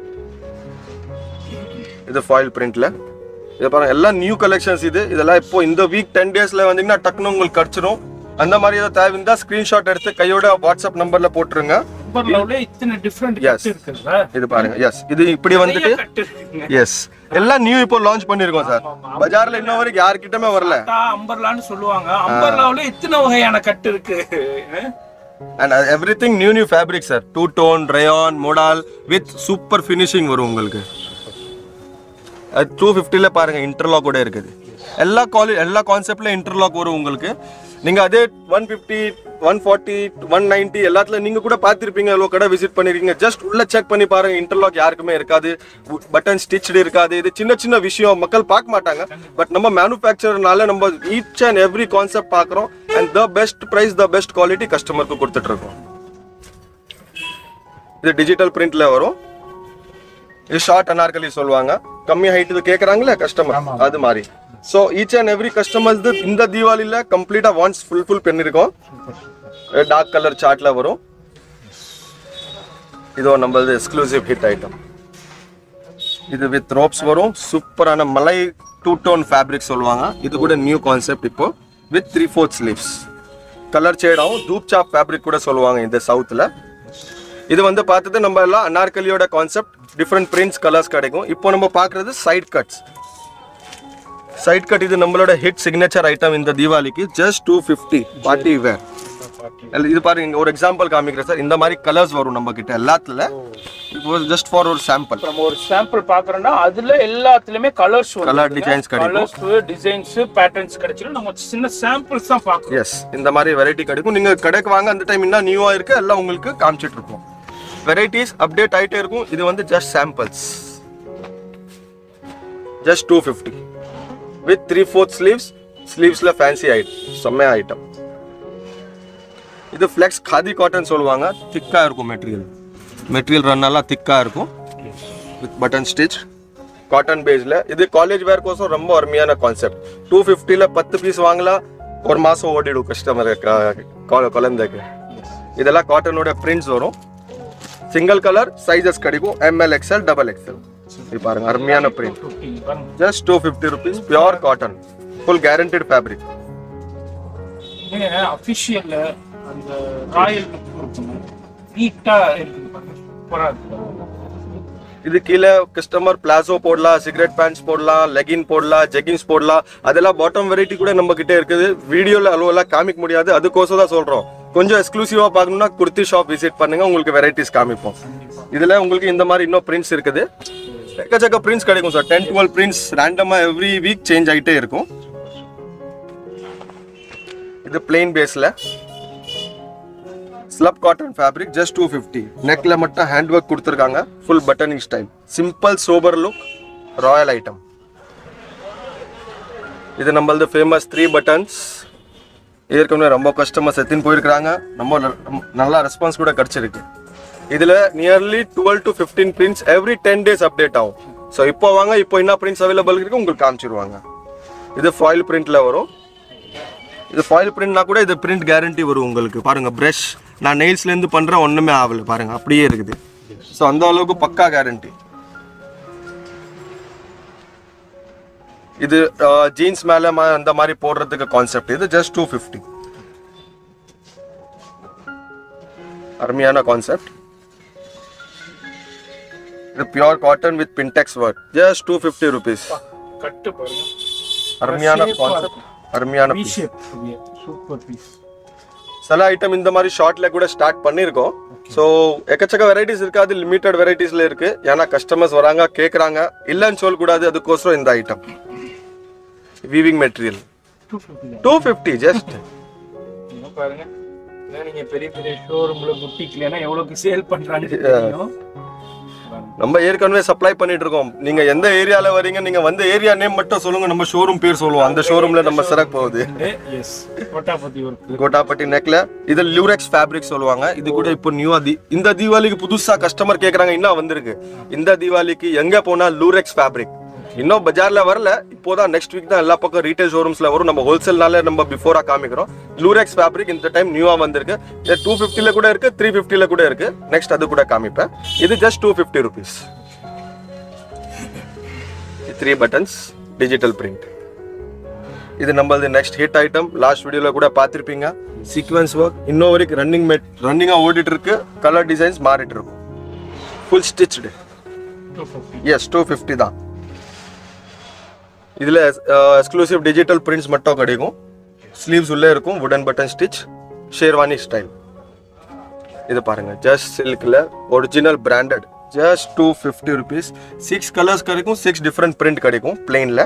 Speaker 1: இது ஃபாயில் பிரிண்ட்ல இது பாருங்க எல்லாம் நியூ கலெக்ஷன்ஸ் இது இதெல்லாம் இப்போ இந்த வீக் டென் டேஸ்ல வந்தீங்கன்னா டக்குன்னு உங்களுக்கு கிடைச்சிரும் அந்த மாதிரி ஏதோ தேவை இருந்தா ஸ்கிரீன்ஷாட் எடுத்து கையோட வாட்ஸ்அப் நம்பர்ல போட்டுருங்க
Speaker 2: நம்பர் லெவல்ல இத்தனை டிஃப்ரெண்ட்
Speaker 1: Yes.
Speaker 2: கட் இருக்குல்ல
Speaker 1: இது பாருங்க எஸ் இது இப்படி வந்துட்டு
Speaker 2: நிறைய கட் இருக்குங்க
Speaker 1: எஸ் எல்லாம் நியூ இப்போ லான்ச் பண்ணிருக்கோம் சார் பஜார்ல இன்ன வரைக்கும் யார்கிட்டமே வரல
Speaker 2: டா, அம்பர்லான்னு சொல்லுவாங்க அம்பர்லாவுல இத்தனை வகையான கட் இருக்கு
Speaker 1: and everything new new fabric sir two tone rayon modal with super finishing வரும் உங்களுக்கு அது டூ ஃபிஃப்டியில் பாருங்க இன்டர்லாக் கூட இருக்குது எல்லா காலே எல்லா கான்செப்ட்ல இன்டர்லாக் வரும் உங்களுக்கு நீங்க அதே one fifty one forty one ninety எல்லாத்துல நீங்க கூட பார்த்திருப்பீங்க எவ்வளோ கடை விசிட் பண்ணிருக்கீங்க ஜஸ்ட் உள்ள செக் பண்ணி பாருங்க இன்டர்லாக் யாருக்குமே இருக்காது பட்டன் ஸ்டிச்டு இருக்காது இது சின்ன சின்ன விஷயம் மக்கள் பார்க்க மாட்டாங்க பட் நம்ம மேனுஃபேக்சர்னால நம்ம ஈச் அண்ட் எவ்ரி கான்செப்ட் பார்க்குறோம் and the best price the best quality கஸ்டமருக்கு கொடுத்துட்டு இருக்கோம் இது டிஜிட்டல் பிரிண்ட்ல வரும் இது ஷார்ட் அனார்கலி சொல்லுவாங்க கம்மி ஹைட் இது கேக்குறாங்களே கஸ்டமர் அது மாதிரி so each and every customers இந்த தீபாவளியில கம்ப்ளீட்டா வான்ஸ் ஃபுல்ஃபில் பண்ணிருக்கோம் டார்க் கலர் சார்ட்ல வரும் இது நம்மளது எக்ஸ்க்ளூசிவ் ஹிட் ஐட்டம் இது வித் ரோப்ஸ் வரும் சூப்பரான மலை டூ டோன் ஃபேப்ரிக் சொல்லுவாங்க இது கூட நியூ கான்செப்ட் இப்போ with three fourth sleeves colour ஆகும் தூப் சாப் ஃபேப்ரிக் கூட சொல்லுவாங்க இந்த சவுத்தில் இது வந்து பார்த்தது நம்ம எல்லாம் அனார்கலியோட கான்செப்ட் டிஃப்ரெண்ட் பிரிண்ட்ஸ் கலர்ஸ் கிடைக்கும் இப்போ நம்ம பார்க்குறது சைட் கட்ஸ் சைட் கட் இது நம்மளோட ஹிட் சிக்னேச்சர் ஐட்டம் இந்த தீபாவளிக்கு just two fifty party wear இது பாருங்க இங்க ஒரு எக்ஸாம்பிள் காமிக்கிறேன் சார் இந்த மாதிரி கலர்ஸ் வரும் நம்ம கிட்ட எல்லாத்துல இப்போ ஜஸ்ட் ஃபார் ஒரு சாம்பிள்
Speaker 2: நம்ம ஒரு சாம்பிள் பாக்குறோம்னா அதுல எல்லாத்துலயுமே கலர்ஸ்
Speaker 1: Colour designs கிடைக்கும்.
Speaker 2: கலர்ஸ் டிசைன்ஸ் பேட்டர்ன்ஸ் கிடைச்சிடும் நம்ம சின்ன சாம்பிள்ஸ் தான் பாக்குறோம்
Speaker 1: எஸ் இந்த மாதிரி வெரைட்டி கிடைக்கும் நீங்க கடைக்கு வாங்க அந்த டைம் என்ன நியூவா இருக்கு எல்லாம் உங்களுக்கு காமிச்சிட்டு இருப்போம் வெரைட்டிஸ் அப்டேட் ஆயிட்டே இருக்கும் இது வந்து just samples just two fifty with three fourth sleeves ஸ்லீவ்ஸ்ல ஃபேன்சி ஐட்டம் செம்மையா ஐட்டம் இது ஃப்ளெக்ஸ் காதி காட்டன் சொல்லுவாங்க திக்கா இருக்கும் மெட்டீரியல் மெட்டீரியல் ரன் எல்லாம் திக்கா இருக்கும் வித் பட்டன் ஸ்டிச் காட்டன் பேஸ்ல இது காலேஜ் வேர் கோசம் ரொம்ப அருமையான கான்செப்ட் டூ ஃபிஃப்டியில் பத்து பீஸ் வாங்கலாம் ஒரு மாசம் ஓடிடும் கஸ்டமர் குழந்தைக்கு இதெல்லாம் காட்டனோட பிரிண்ட்ஸ் வரும் சிங்கிள் கலர் சைஸஸ் கிடைக்கும் எம்எல் எக்ஸ்எல் டபுள் எக்ஸ்எல் இது பாருங்க அருமையான print just two fifty rupees pure cotton full guaranteed fabric
Speaker 2: official அந்த ராயல் நீட்டா இருக்குது பாருங்க. சூப்பரா இருக்கு
Speaker 1: இது கீழே கஸ்டமர் பிளாசோ போடலாம் சிகரெட் பேண்ட்ஸ் போடலாம் லெகின் போடலாம் ஜெகின்ஸ் போடலாம் அதெல்லாம் பாட்டம் வெரைட்டி கூட நம்ம கிட்ட இருக்குது வீடியோல அளவெல்லாம் காமிக்க முடியாது அதுக்கோசம் தான் சொல்றோம் கொஞ்சம் எக்ஸ்க்ளூசிவா பார்க்கணும்னா குர்த்தி ஷாப் விசிட் பண்ணுங்க உங்களுக்கு வெரைட்டிஸ் காமிப்போம் இதுல உங்களுக்கு இந்த மாதிரி இன்னும் பிரிண்ட்ஸ் இருக்குது எக்கச்சக்க பிரிண்ட்ஸ் கிடைக்கும் சார் டென் டுவெல் பிரிண்ட்ஸ் ரேண்டமா எவ்ரி வீக் சேஞ்ச் ஆகிட்டே இருக்கும் இது பிளெயின் பேஸ்ல slub cotton fabric just two fifty நெக்ல மட்டும் ஹேண்ட் ஒர்க் கொடுத்துருக்காங்க full buttoning style simple sober look royal item இது நம்மளது ஃபேமஸ் த்ரீ பட்டன்ஸ் ஏற்கனவே ரொம்ப கஸ்டமர்ஸ் எத்தின்னு போயிருக்கிறாங்க ரொம்ப ந- நல்ல ரெஸ்பான்ஸ் கூட கிடைச்சிருக்கு இதுல nearly twelve to fifteen prints every ten days update ஆகும் ஸோ இப்போ வாங்க இப்போ என்ன பிரிண்ட்ஸ் அவைலபிள் இருக்கு உங்களுக்கு காமிச்சிருவாங்க இது ஃபாயில் பிரிண்ட்ல வரும் இது ஃபாயில் பிரிண்ட்னா கூட இது பிரிண்ட் கேரண்டி வரும் உங்களுக்கு பாருங்க ப்ரஷ் நான் நெயில்ஸ்லேருந்து பண்ணுறேன் ஒன்றுமே ஆகல பாருங்க அப்படியே இருக்குது ஸோ அந்த அளவுக்கு பக்கா கேரண்டி இது ஜீன்ஸ் மேலே அந்த மாதிரி போடுறதுக்கு கான்செப்ட் இது ஜஸ்ட் டூ ஃபிஃப்டி அருமையான கான்செப்ட் இது pure cotton with pintucks work just two fifty rupees
Speaker 2: கட்டு பாருங்க
Speaker 1: அருமையான
Speaker 2: Shape ஆ
Speaker 1: கான்செப்ட் அருமையான
Speaker 2: V
Speaker 1: piece.
Speaker 2: Shape super piece
Speaker 1: சில ஐட்டம் இந்த மாதிரி ஷார்ட்ல கூட ஸ்டார்ட் பண்ணியிருக்கோம் ஸோ எக்கச்சக்க வெரைட்டிஸ் இருக்கு அது லிமிட்டட் வெரைட்டிஸ்ல இருக்கு ஏன்னா கஸ்டமர்ஸ் வராங்க கேட்குறாங்க இல்லைன்னு சொல்லக்கூடாது அதுக்கோசரம் இந்த item weaving material
Speaker 2: two fifty
Speaker 1: two fifty just
Speaker 2: தான் பாருங்க இதான் நீங்க பெரிய பெரிய ஷோரூம்ல புட்டிக்லனா எவ்வளவுக்கு சேல் பண்றாங்க தெரியும் பாருங்க.
Speaker 1: நம்ம ஏற்கனவே சப்ளை பண்ணிட்டு இருக்கோம் நீங்க எந்த ஏரியால வரீங்க நீங்க வந்த ஏரியா நேம் மட்டும் சொல்லுங்க நம்ம ஷோரூம் பேர் சொல்லுவோம் அந்த ஷோரூம்ல நம்ம சிறக்கு போகுது
Speaker 2: எஸ் கோட்டாபத்தி ஒர்க்
Speaker 1: கோட்டாப்பட்டி நெக்ல இது லியூரெக்ஸ் ஃபேப்ரிக் சொல்லுவாங்க இது கூட இப்போ நியூவா தி இந்த தீபாவளிக்கு புதுசா கஸ்டமர் கேக்குறாங்க இன்னும் வந்திருக்கு இந்த தீபாவளிக்கு எங்க போனா லூரெக்ஸ் ஃபேப்ரிக் இன்னும் பஜார்ல வரல இப்போதான் நெக்ஸ்ட் வீக் தான் எல்லா பக்கம் ரீட்டைல் ஷோரூம்ஸ்ல வரும் நம்ம ஹோல்சேல்னால நம்ம பிஃபோரா காமிக்கிறோம் லூரெக்ஸ் ஃபேப்ரிக் இந்த டைம் நியூவா வந்திருக்கு இது டூ ஃபிஃப்டில கூட இருக்கு த்ரீ ஃபிஃப்டில கூட இருக்கு நெக்ஸ்ட் அது கூட காமிப்பேன் இது just two fifty rupees three buttons digital print இது நம்மளது நெக்ஸ்ட் ஹிட் ஐட்டம் லாஸ்ட் வீடியோல கூட பார்த்திருப்பீங்க சீக்வன்ஸ் ஒர்க் இன்னும் வரைக்கும் ரன்னிங் மெட் ரன்னிங்காக ஓடிட்டு இருக்கு கலர் டிசைன்ஸ் மாறிட்டு இருக்கும் full stitched
Speaker 2: two fifty
Speaker 1: yes two fifty தான் இதில் எக்ஸ்க்ளூசிவ் டிஜிட்டல் பிரிண்ட்ஸ் மட்டும் கிடைக்கும் ஸ்லீவ்ஸ் உள்ளே இருக்கும் வுடன் பட்டன் ஸ்டிச் ஷேர்வானி ஸ்டைல் இது பாருங்க ஜஸ்ட் சில்கில் original branded just two fifty rupees six colours கிடைக்கும் சிக்ஸ் டிஃப்ரெண்ட் பிரிண்ட் கிடைக்கும் பிளெயினில்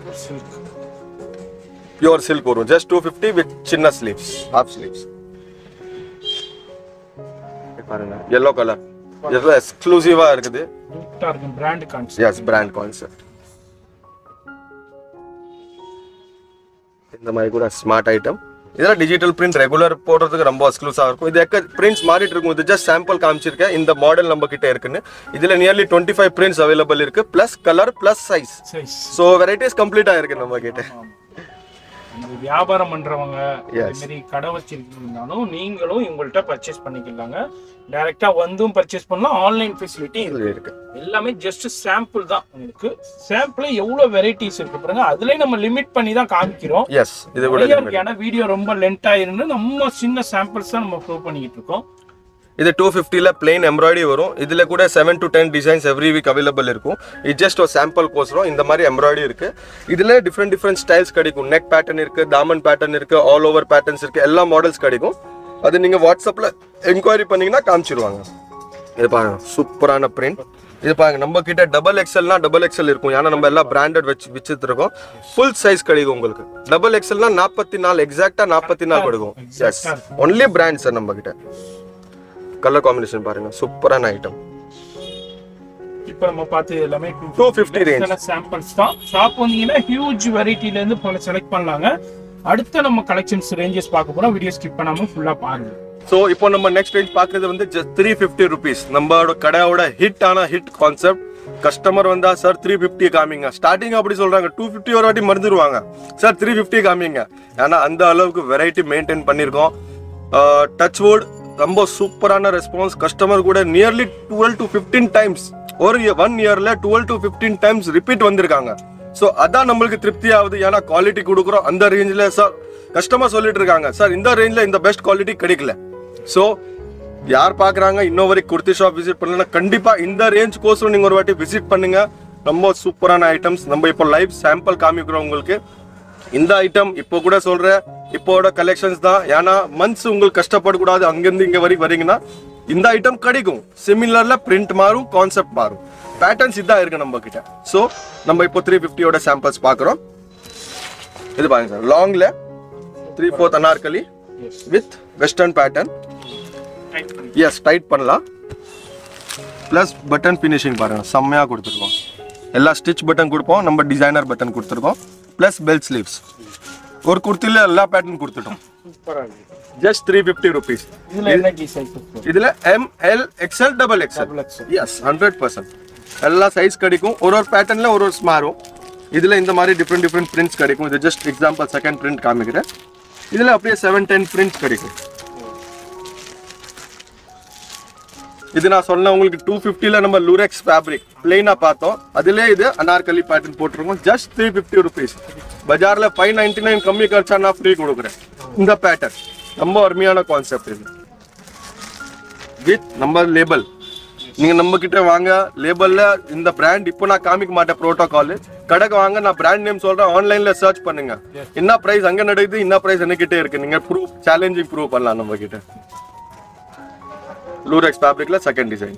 Speaker 1: பியூர் சில்க் வரும் ஜஸ்ட் டூ ஃபிஃப்டி வித் சின்ன ஸ்லீவ்ஸ் ஹாஃப் ஸ்லீவ்ஸ் பாருங்க எல்லோ கலர் இதெல்லாம் எக்ஸ்க்ளூசிவாக இருக்குது
Speaker 2: சூப்பரா இருக்கும் brand concept
Speaker 1: yes brand concept இந்த மாதிரி கூட ஸ்மார்ட் ஐட்டம் இதெல்லாம் டிஜிட்டல் பிரிண்ட் ரெகுலர் போடுறதுக்கு ரொம்ப எக்ஸ்க்ளூசிவா இருக்கும் இது எக்க பிரிண்ட்ஸ் மாறிட்டு இருக்கும் இது ஜஸ்ட் சாம்பிள் காமிச்சிருக்கேன் இந்த மாடல் நம்ம கிட்ட இருக்குன்னு இதுல nearly twenty five prints available இருக்கு plus colour plus size
Speaker 2: size
Speaker 1: so varieties complete ஆயிருக்கு நம்ம கிட்ட
Speaker 2: இந்த வியாபாரம் பண்றவங்க
Speaker 1: Yes.
Speaker 2: இந்த மாதிரி கடை வச்சிருக்கீங்கனாலும் நீங்களும் இவங்கள்ட்ட பர்ச்சேஸ் பண்ணிக்கலாங்க டைரக்டா வந்தும் பர்ச்சேஸ் பண்ணலாம் ஆன்லைன் ஃபெசிலிட்டி
Speaker 1: இதுல இருக்கு
Speaker 2: எல்லாமே ஜஸ்ட் சாம்பிள் தான் உங்களுக்கு சாம்பிள் எவ்வளவு வெரைட்டிஸ் இருக்கு பாருங்க அதுலயே நம்ம லிமிட் பண்ணி தான் காமிக்கிறோம்
Speaker 1: எஸ் இது கூட
Speaker 2: நிறைய இருக்கு ஏன்னா வீடியோ ரொம்ப லென்த் ஆயிருந்து நம்ம சின்ன சாம்பிள்ஸ் தான் நம்ம ப்ரூ பண்ணிக்கிட்டு இருக்கோம்
Speaker 1: இது டூ ஃபிஃப்டியில் பிளெயின் எம்ப்ராய்டரி வரும் இதில் கூட seven to ten designs every week available இருக்கும் இது ஜஸ்ட் ஒரு சாம்பிள் கோசரம் இந்த மாதிரி எம்ப்ராய்டரி இருக்கு இதில் டிஃப்ரெண்ட் டிஃப்ரெண்ட் ஸ்டைல்ஸ் கிடைக்கும் நெக் பேட்டர்ன் இருக்கு தாமன் பேட்டர்ன் இருக்கு ஆல் ஓவர் பேட்டர்ன்ஸ் இருக்கு எல்லா மாடல்ஸ் கிடைக்கும் அது நீங்கள் வாட்ஸ்அப்பில் என்கொயரி பண்ணீங்கன்னா காமிச்சிருவாங்க இது பாருங்க சூப்பரான பிரிண்ட் இது பாருங்க நம்ம கிட்ட டபுள் எக்ஸ்எல்னா டபுள் எக்ஸ்எல் இருக்கும் ஏன்னா நம்ம எல்லாம் பிராண்டட் வச்சு வச்சுட்டு இருக்கோம் ஃபுல் சைஸ் கிடைக்கும் உங்களுக்கு டபுள் எக்ஸ்எல்னா நாற்பத்தி நாலு எக்ஸாக்டா நாற்பத்தி நாலு கிடைக்கும் எஸ் ஒன்லி பிராண்ட் சார் நம்ம கிட்ட கலர் காம்பினேஷன் பாருங்க சூப்பரான ஐட்டம்
Speaker 2: இப்போ நம்ம பார்த்தது எல்லாமே
Speaker 1: 250 range.
Speaker 2: சாம்பிள்ஸ் தான் ஷாப் வந்தீங்கன்னா ஹியூஜ் வெரைட்டில இருந்து பல செலக்ட் பண்ணலாங்க அடுத்த நம்ம கலெக்ஷன்ஸ் ரேஞ்சஸ் பார்க்க போறோம் வீடியோ ஸ்கிப் பண்ணாம ஃபுல்லா பாருங்க
Speaker 1: ஸோ இப்போ நம்ம நெக்ஸ்ட் ரேஞ்ச் பார்க்கறது வந்து ஜஸ்ட் த்ரீ ஃபிஃப்டி ருபீஸ் நம்மளோட கடையோட ஹிட் ஆன ஹிட் கான்செப்ட் கஸ்டமர் வந்தா சார் த்ரீ ஃபிஃப்டி காமிங்க ஸ்டார்டிங் அப்படி சொல்றாங்க டூ ஃபிஃப்டி ஒரு வாட்டி மறந்துடுவாங்க சார் த்ரீ ஃபிஃப்டி காமிங்க ஏன்னா அந்த அளவுக்கு வெரைட்டி மெயின்டைன் பண்ணியிருக்கோம் டச் வுட் ரொம்ப சூப்பரான ரெஸ்பான்ஸ் கஸ்டமர் கூட nearly twelve to fifteen times ஒரு ஒன் இயர்ல twelve to fifteen times repeat வந்திருக்காங்க ஸோ அதான் நம்மளுக்கு திருப்தி ஆகுது ஏன்னா குவாலிட்டி கொடுக்குறோம் அந்த ரேஞ்சில் சார் கஸ்டமர் சொல்லிட்டு இருக்காங்க சார் இந்த ரேஞ்சில் இந்த பெஸ்ட் குவாலிட்டி கிடைக்கல ஸோ யார் பார்க்குறாங்க இன்னும் வரைக்கும் குர்த்தி ஷாப் விசிட் பண்ணலன்னா கண்டிப்பாக இந்த ரேஞ்ச் கோசம் நீங்கள் ஒரு வாட்டி விசிட் பண்ணுங்க ரொம்ப சூப்பரான ஐட்டம்ஸ் நம்ம இப்போ லைவ் சாம்பிள் காமிக்கிறோம் உங்களுக்கு இந்த ஐட்டம் இப்போ கூட சொல்கிறேன் இப்போட கலெக்ஷன்ஸ் தான் ஏன்னா மந்த்ஸ் உங்களுக்கு கஷ்டப்படக்கூடாது அங்கேருந்து இங்கே வரைக்கும் வரீங்கன்னா இந்த ஐட்டம் கிடைக்கும் சிமிலர்ல பிரிண்ட் மாறும் கான்செப்ட் மாறும் பேட்டர்ன்ஸ் இதான் இருக்கு நம்ம கிட்ட ஸோ நம்ம இப்போ த்ரீ ஃபிஃப்டியோட சாம்பிள்ஸ் பார்க்குறோம் இது பாருங்க சார் லாங்ல three fourth anarkali
Speaker 2: yes
Speaker 1: with western pattern
Speaker 2: tight பண்ணி
Speaker 1: எஸ் டைட் பண்ணலாம் ப்ளஸ் பட்டன் ஃபினிஷிங் பாருங்க செம்மையாக கொடுத்துருக்கோம் எல்லா ஸ்டிச் பட்டன் கொடுப்போம் நம்ம டிசைனர் பட்டன் கொடுத்துருக்கோம் ப்ளஸ் பெல்ட் ஸ்லீவ்ஸ் ஒரு குர்த்தில எல்லா பேட்டர்ன் கொடுத்துட்டோம்
Speaker 2: சூப்பரா இருக்கு
Speaker 1: ஜஸ்ட் த்ரீ ஃபிஃப்டி ருபீஸ்
Speaker 2: இதுல என்ன சைஸ்
Speaker 1: இதுல M L XL double XL
Speaker 2: Double XL.
Speaker 1: Yes hundred percent எல்லா சைஸ் கிடைக்கும் ஒரு ஒரு பேட்டர்ன்ல ஒரு ஒரு மாறும் இதுல இந்த மாதிரி டிஃப்ரெண்ட் டிஃப்ரெண்ட் பிரிண்ட்ஸ் கிடைக்கும் இது ஜஸ்ட் எக்ஸாம்பிள் செகண்ட் பிரிண்ட் காமிக்கிறேன் இதுல அப்படியே செவன் டென் பிரிண்ட்ஸ் கிடைக்கும் இது நான் சொன்ன உங்களுக்கு டூ ஃபிஃப்டில நம்ம லூரெக்ஸ் ஃபேப்ரிக் பிளெயினா பார்த்தோம் அதுலயே இது அனார்கலி பேட்டர்ன் போட்டிருக்கோம் ஜஸ்ட் த்ரீ ஃபிஃப்டி ருபீஸ் பஜார்ல ஃபைவ் நைன்டி நைன் கம்மி கழிச்சா நான் ஃப்ரீ கொடுக்குறேன் இந்த பேட்டர்ன் ரொம்ப அருமையான கான்செப்ட் இது வித் நம்ம லேபிள் நீங்க நம்ம கிட்ட வாங்க லேபிள்ல இந்த பிராண்ட் இப்போ நான் காமிக்க மாட்டேன் ப்ரோட்டோகால் கடைக்கு வாங்க நான் பிராண்ட் நேம் சொல்றேன் ஆன்லைன்ல சர்ச் பண்ணுங்க என்ன பிரைஸ் அங்க நடக்குது என்ன பிரைஸ் என்ன கிட்டே இருக்கு நீங்க ப்ரூவ் சேலஞ்சிங் ப்ரூவ் பண்ணலாம் நம்ம கிட்ட லூரெக்ஸ் ஃபேப்ரிக்ல செகண்ட் டிசைன்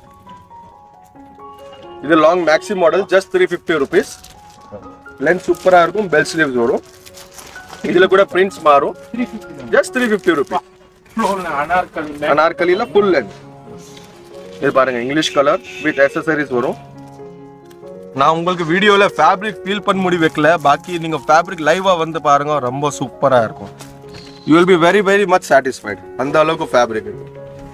Speaker 1: இது long maxi model just three fifty rupees length சூப்பரா இருக்கும் பெல் ஸ்லீவ்ஸ் வரும் இதுல கூட பிரிண்ட்ஸ் மாறும்
Speaker 2: three fifty
Speaker 1: just three fifty rupees
Speaker 2: அனார்கலியில்
Speaker 1: அனார்கலில ஃபுல் லென்த் இது பாருங்க இங்கிலீஷ் கலர் வித் accessories வரும் நான் உங்களுக்கு வீடியோல ஃபேப்ரிக் ஃபீல் பண்ண முடி வைக்கல பாக்கி நீங்க ஃபேப்ரிக் லைவா வந்து பாருங்க ரொம்ப சூப்பரா இருக்கும் you will be very very much satisfied அந்த அளவுக்கு ஃபேப்ரிக் இருக்கு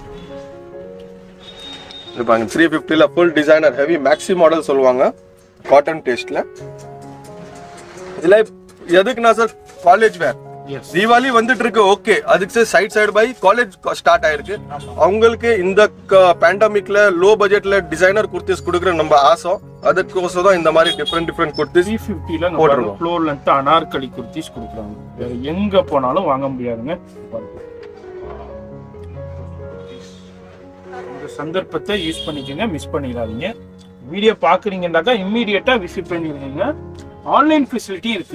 Speaker 1: இது பாருங்க த்ரீ ஃபிஃப்டியில் full designer heavy maxi model சொல்லுவாங்க காட்டன் டேஸ்ட்ல இதுல எதுக்குன்னா sir college wear
Speaker 2: yes
Speaker 1: Deepavali வந்துட்டு இருக்கு ஓகே அதுக்கு side side by college start ஆயிருக்கு அவங்களுக்கு இந்த பேண்டமிக்ல லோ பட்ஜெட்ல டிசைனர் குர்த்திஸ் கொடுக்குற நம்ம ஆசை அதுக்கோசம் தான் இந்த மாதிரி டிஃப்ரெண்ட் டிஃப்ரெண்ட் குர்த்திஸ்
Speaker 2: த்ரீ ஃபிஃப்டியில்
Speaker 1: போட்டிருக்கோம்.
Speaker 2: ஃப்ளோர் லென்த் அனார்கலி குர்த்திஸ் கொடுக்குறாங்க வேற எங்க போனாலும் வாங்க முடியாதுங்க பாருங்க. இந்த சந்தர்ப்பத்தை யூஸ் பண்ணிக்கோங்க மிஸ் பண்ணிடாதீங்க வீடியோ பார்க்குறீங்கன்னாக்கா இம்மீடியட்டா விசிட் பண்ணிடுங்க ஆன்லைன் ஃபெசிலிட்டி இருக்கு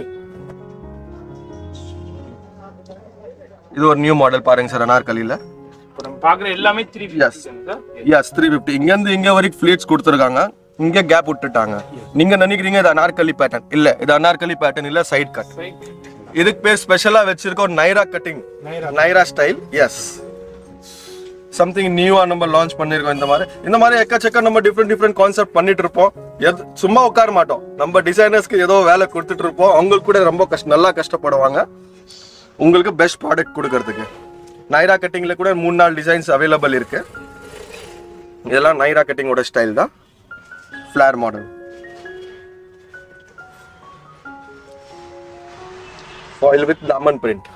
Speaker 1: இது ஒரு நியூ மாடல் பாருங்க சார் அனார்கலில
Speaker 2: இப்போ நம்ம பார்க்குற எல்லாமே three
Speaker 1: Yes. Yes three fifty இங்க இருந்து இங்க வரைக்கும் ஃபிளீட்ஸ் கொடுத்துருக்காங்க இங்க கேப் விட்டுட்டாங்க நீங்க நினைக்கிறீங்க இது அனார்கலி பேட்டர்ன் இல்ல இது அனார்கலி பேட்டர்ன் இல்ல சைட் கட் இதுக்கு பேர் ஸ்பெஷலா வச்சிருக்க ஒரு Naira cutting
Speaker 2: Naira.
Speaker 1: Naira style yes something நியூவா நம்ம லான்ச் பண்ணிருக்கோம் இந்த மாதிரி இந்த மாதிரி எக்கச்சக்க நம்ம டிஃப்ரெண்ட் டிஃப்ரெண்ட் கான்செப்ட் பண்ணிட்டு இருப்போம் எது சும்மா உட்கார மாட்டோம் நம்ம டிசைனர்ஸ்க்கு ஏதோ வேலை கொடுத்துட்டு இருப்போம் அவங்களுக்கு கூட ரொம்ப கஷ்ட நல்லா கஷ்டப்படுவாங்க உங்களுக்கு பெஸ்ட் ப்ராடக்ட் கொடுக்கறதுக்கு நைரா கட்டிங்ல கூட மூணு நாலு டிசைன்ஸ் அவைலபிள் இருக்கு இதெல்லாம் நைரா கட்டிங்கோட ஸ்டைல் தான் ஃபிளார் மாடல் ஃபாயில் வித் தாமன் print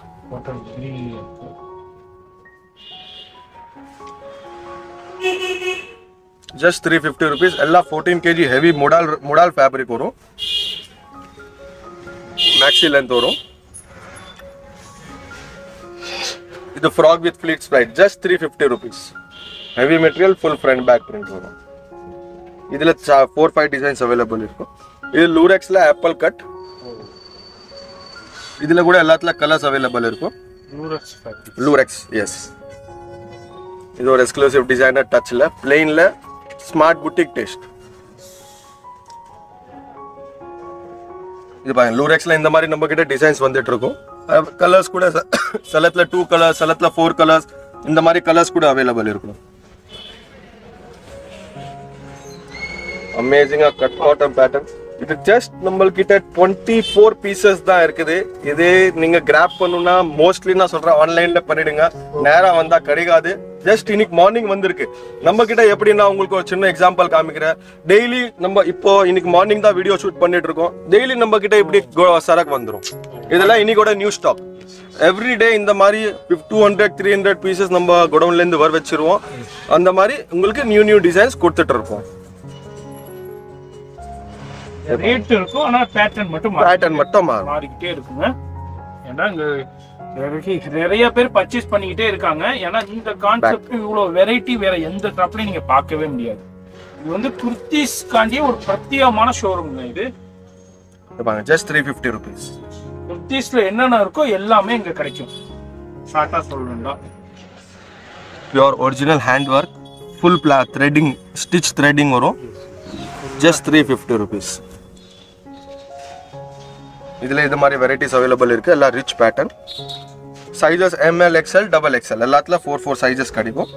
Speaker 1: just three fifty rupees எல்லாம் fourteen KG heavy modal modal fabric வரும் மேக்ஸி லென்த் வரும் இது frock with fleet sprite just three fifty rupees heavy material full front back print வரும் இதில் four five designs available இருக்கும் இது லூரெக்ஸில் apple cut இதில் கூட எல்லாத்துல கலர்ஸ் அவைலபிள் இருக்கும் லூரெக்ஸ் எஸ் இது ஒரு எக்ஸ்க்ளூசிவ் டிசைனர் டச்சில் பிளெயினில் ஸ்மார்ட் புட்டிக் டேஸ்ட் இது பாருங்க லூரெக்ஸ்ல இந்த மாதிரி நம்ம கிட்ட டிசைன்ஸ் வந்துட்டு இருக்கும் கலர்ஸ் கூட ச- சிலத்துல டூ கலர்ஸ் சிலத்துல ஃபோர் கலர்ஸ் இந்த மாதிரி கலர்ஸ் கூட அவைலபிள் இருக்கும் அமேசிங்கா கட் காட்டன் பேட்டர்ன் இது ஜஸ்ட் நம்மள்கிட்ட டுவெண்ட்டி ஃபோர் பீசஸ் தான் இருக்குது இது நீங்க கிராப் பண்ணணும்னா மோஸ்ட்லி நான் சொல்றேன் ஆன்லைன்ல பண்ணிடுங்க நேரா வந்தா கிடைக்காது ஜஸ்ட் இன்னைக்கு மார்னிங் வந்திருக்கு நம்ம கிட்ட எப்படின்னா உங்களுக்கு ஒரு சின்ன எக்ஸாம்பிள் காமிக்கிறேன் டெய்லி நம்ம இப்போ இன்னைக்கு மார்னிங் தான் வீடியோ ஷூட் பண்ணிட்டு இருக்கோம் டெய்லி நம்ம கிட்ட இப்படி go- சரக்கு வந்துரும் இதெல்லாம் இன்னைக்கோட நியூ ஸ்டாக் எவ்ரி டே இந்த மாதிரி two hundred three hundred pieces நம்ம குடவுன்ல இருந்து வர வச்சிருவோம் அந்த மாதிரி உங்களுக்கு நியூ நியூ டிசைன்ஸ் கொடுத்துட்டு இருப்போம்
Speaker 2: ரேட் இருக்கும் ஆனா பேட்டர்ன் மட்டும் மாறி-
Speaker 1: பேட்டர்ன் மட்டும் மாறும்
Speaker 2: மாறிக்கிட்டே இருக்குங்க ஏன்னா இங்க நிறைய- நிறைய பேர் பர்ச்சேஸ் பண்ணிக்கிட்டே இருக்காங்க ஏன்னா இந்த கான்செப்ட் இவ்வளவு வெரைட்டி வேற எந்த ஷாப்லயும் நீங்க பார்க்கவே முடியாது இது வந்து குர்த்திஸ்காண்டியே ஒரு பிரத்யேகமான ஷோரூம்ங்க இது
Speaker 1: ஜஸ்ட் த்ரீ ஃபிஃப்டி ருபீஸ்
Speaker 2: குர்த்திஸ்ல என்னென்ன இருக்கோ எல்லாமே இங்க கிடைக்கும் ஷார்ட்டா சொல்லணும்டா
Speaker 1: pure original hand work full பிளா த்ரெட்டிங் ஸ்டிச் த்ரெட்டிங் வரும் ஜஸ்ட் த்ரீ ஃபிஃப்டி ருபீஸ் இதில் இது மாதிரி வெரைட்டிஸ் அவைலபிள் இருக்கு எல்லாம் rich pattern sizes M L XL double XL எல்லாத்துல ஃபோர் ஃபோர் சைஸஸ் கிடைக்கும்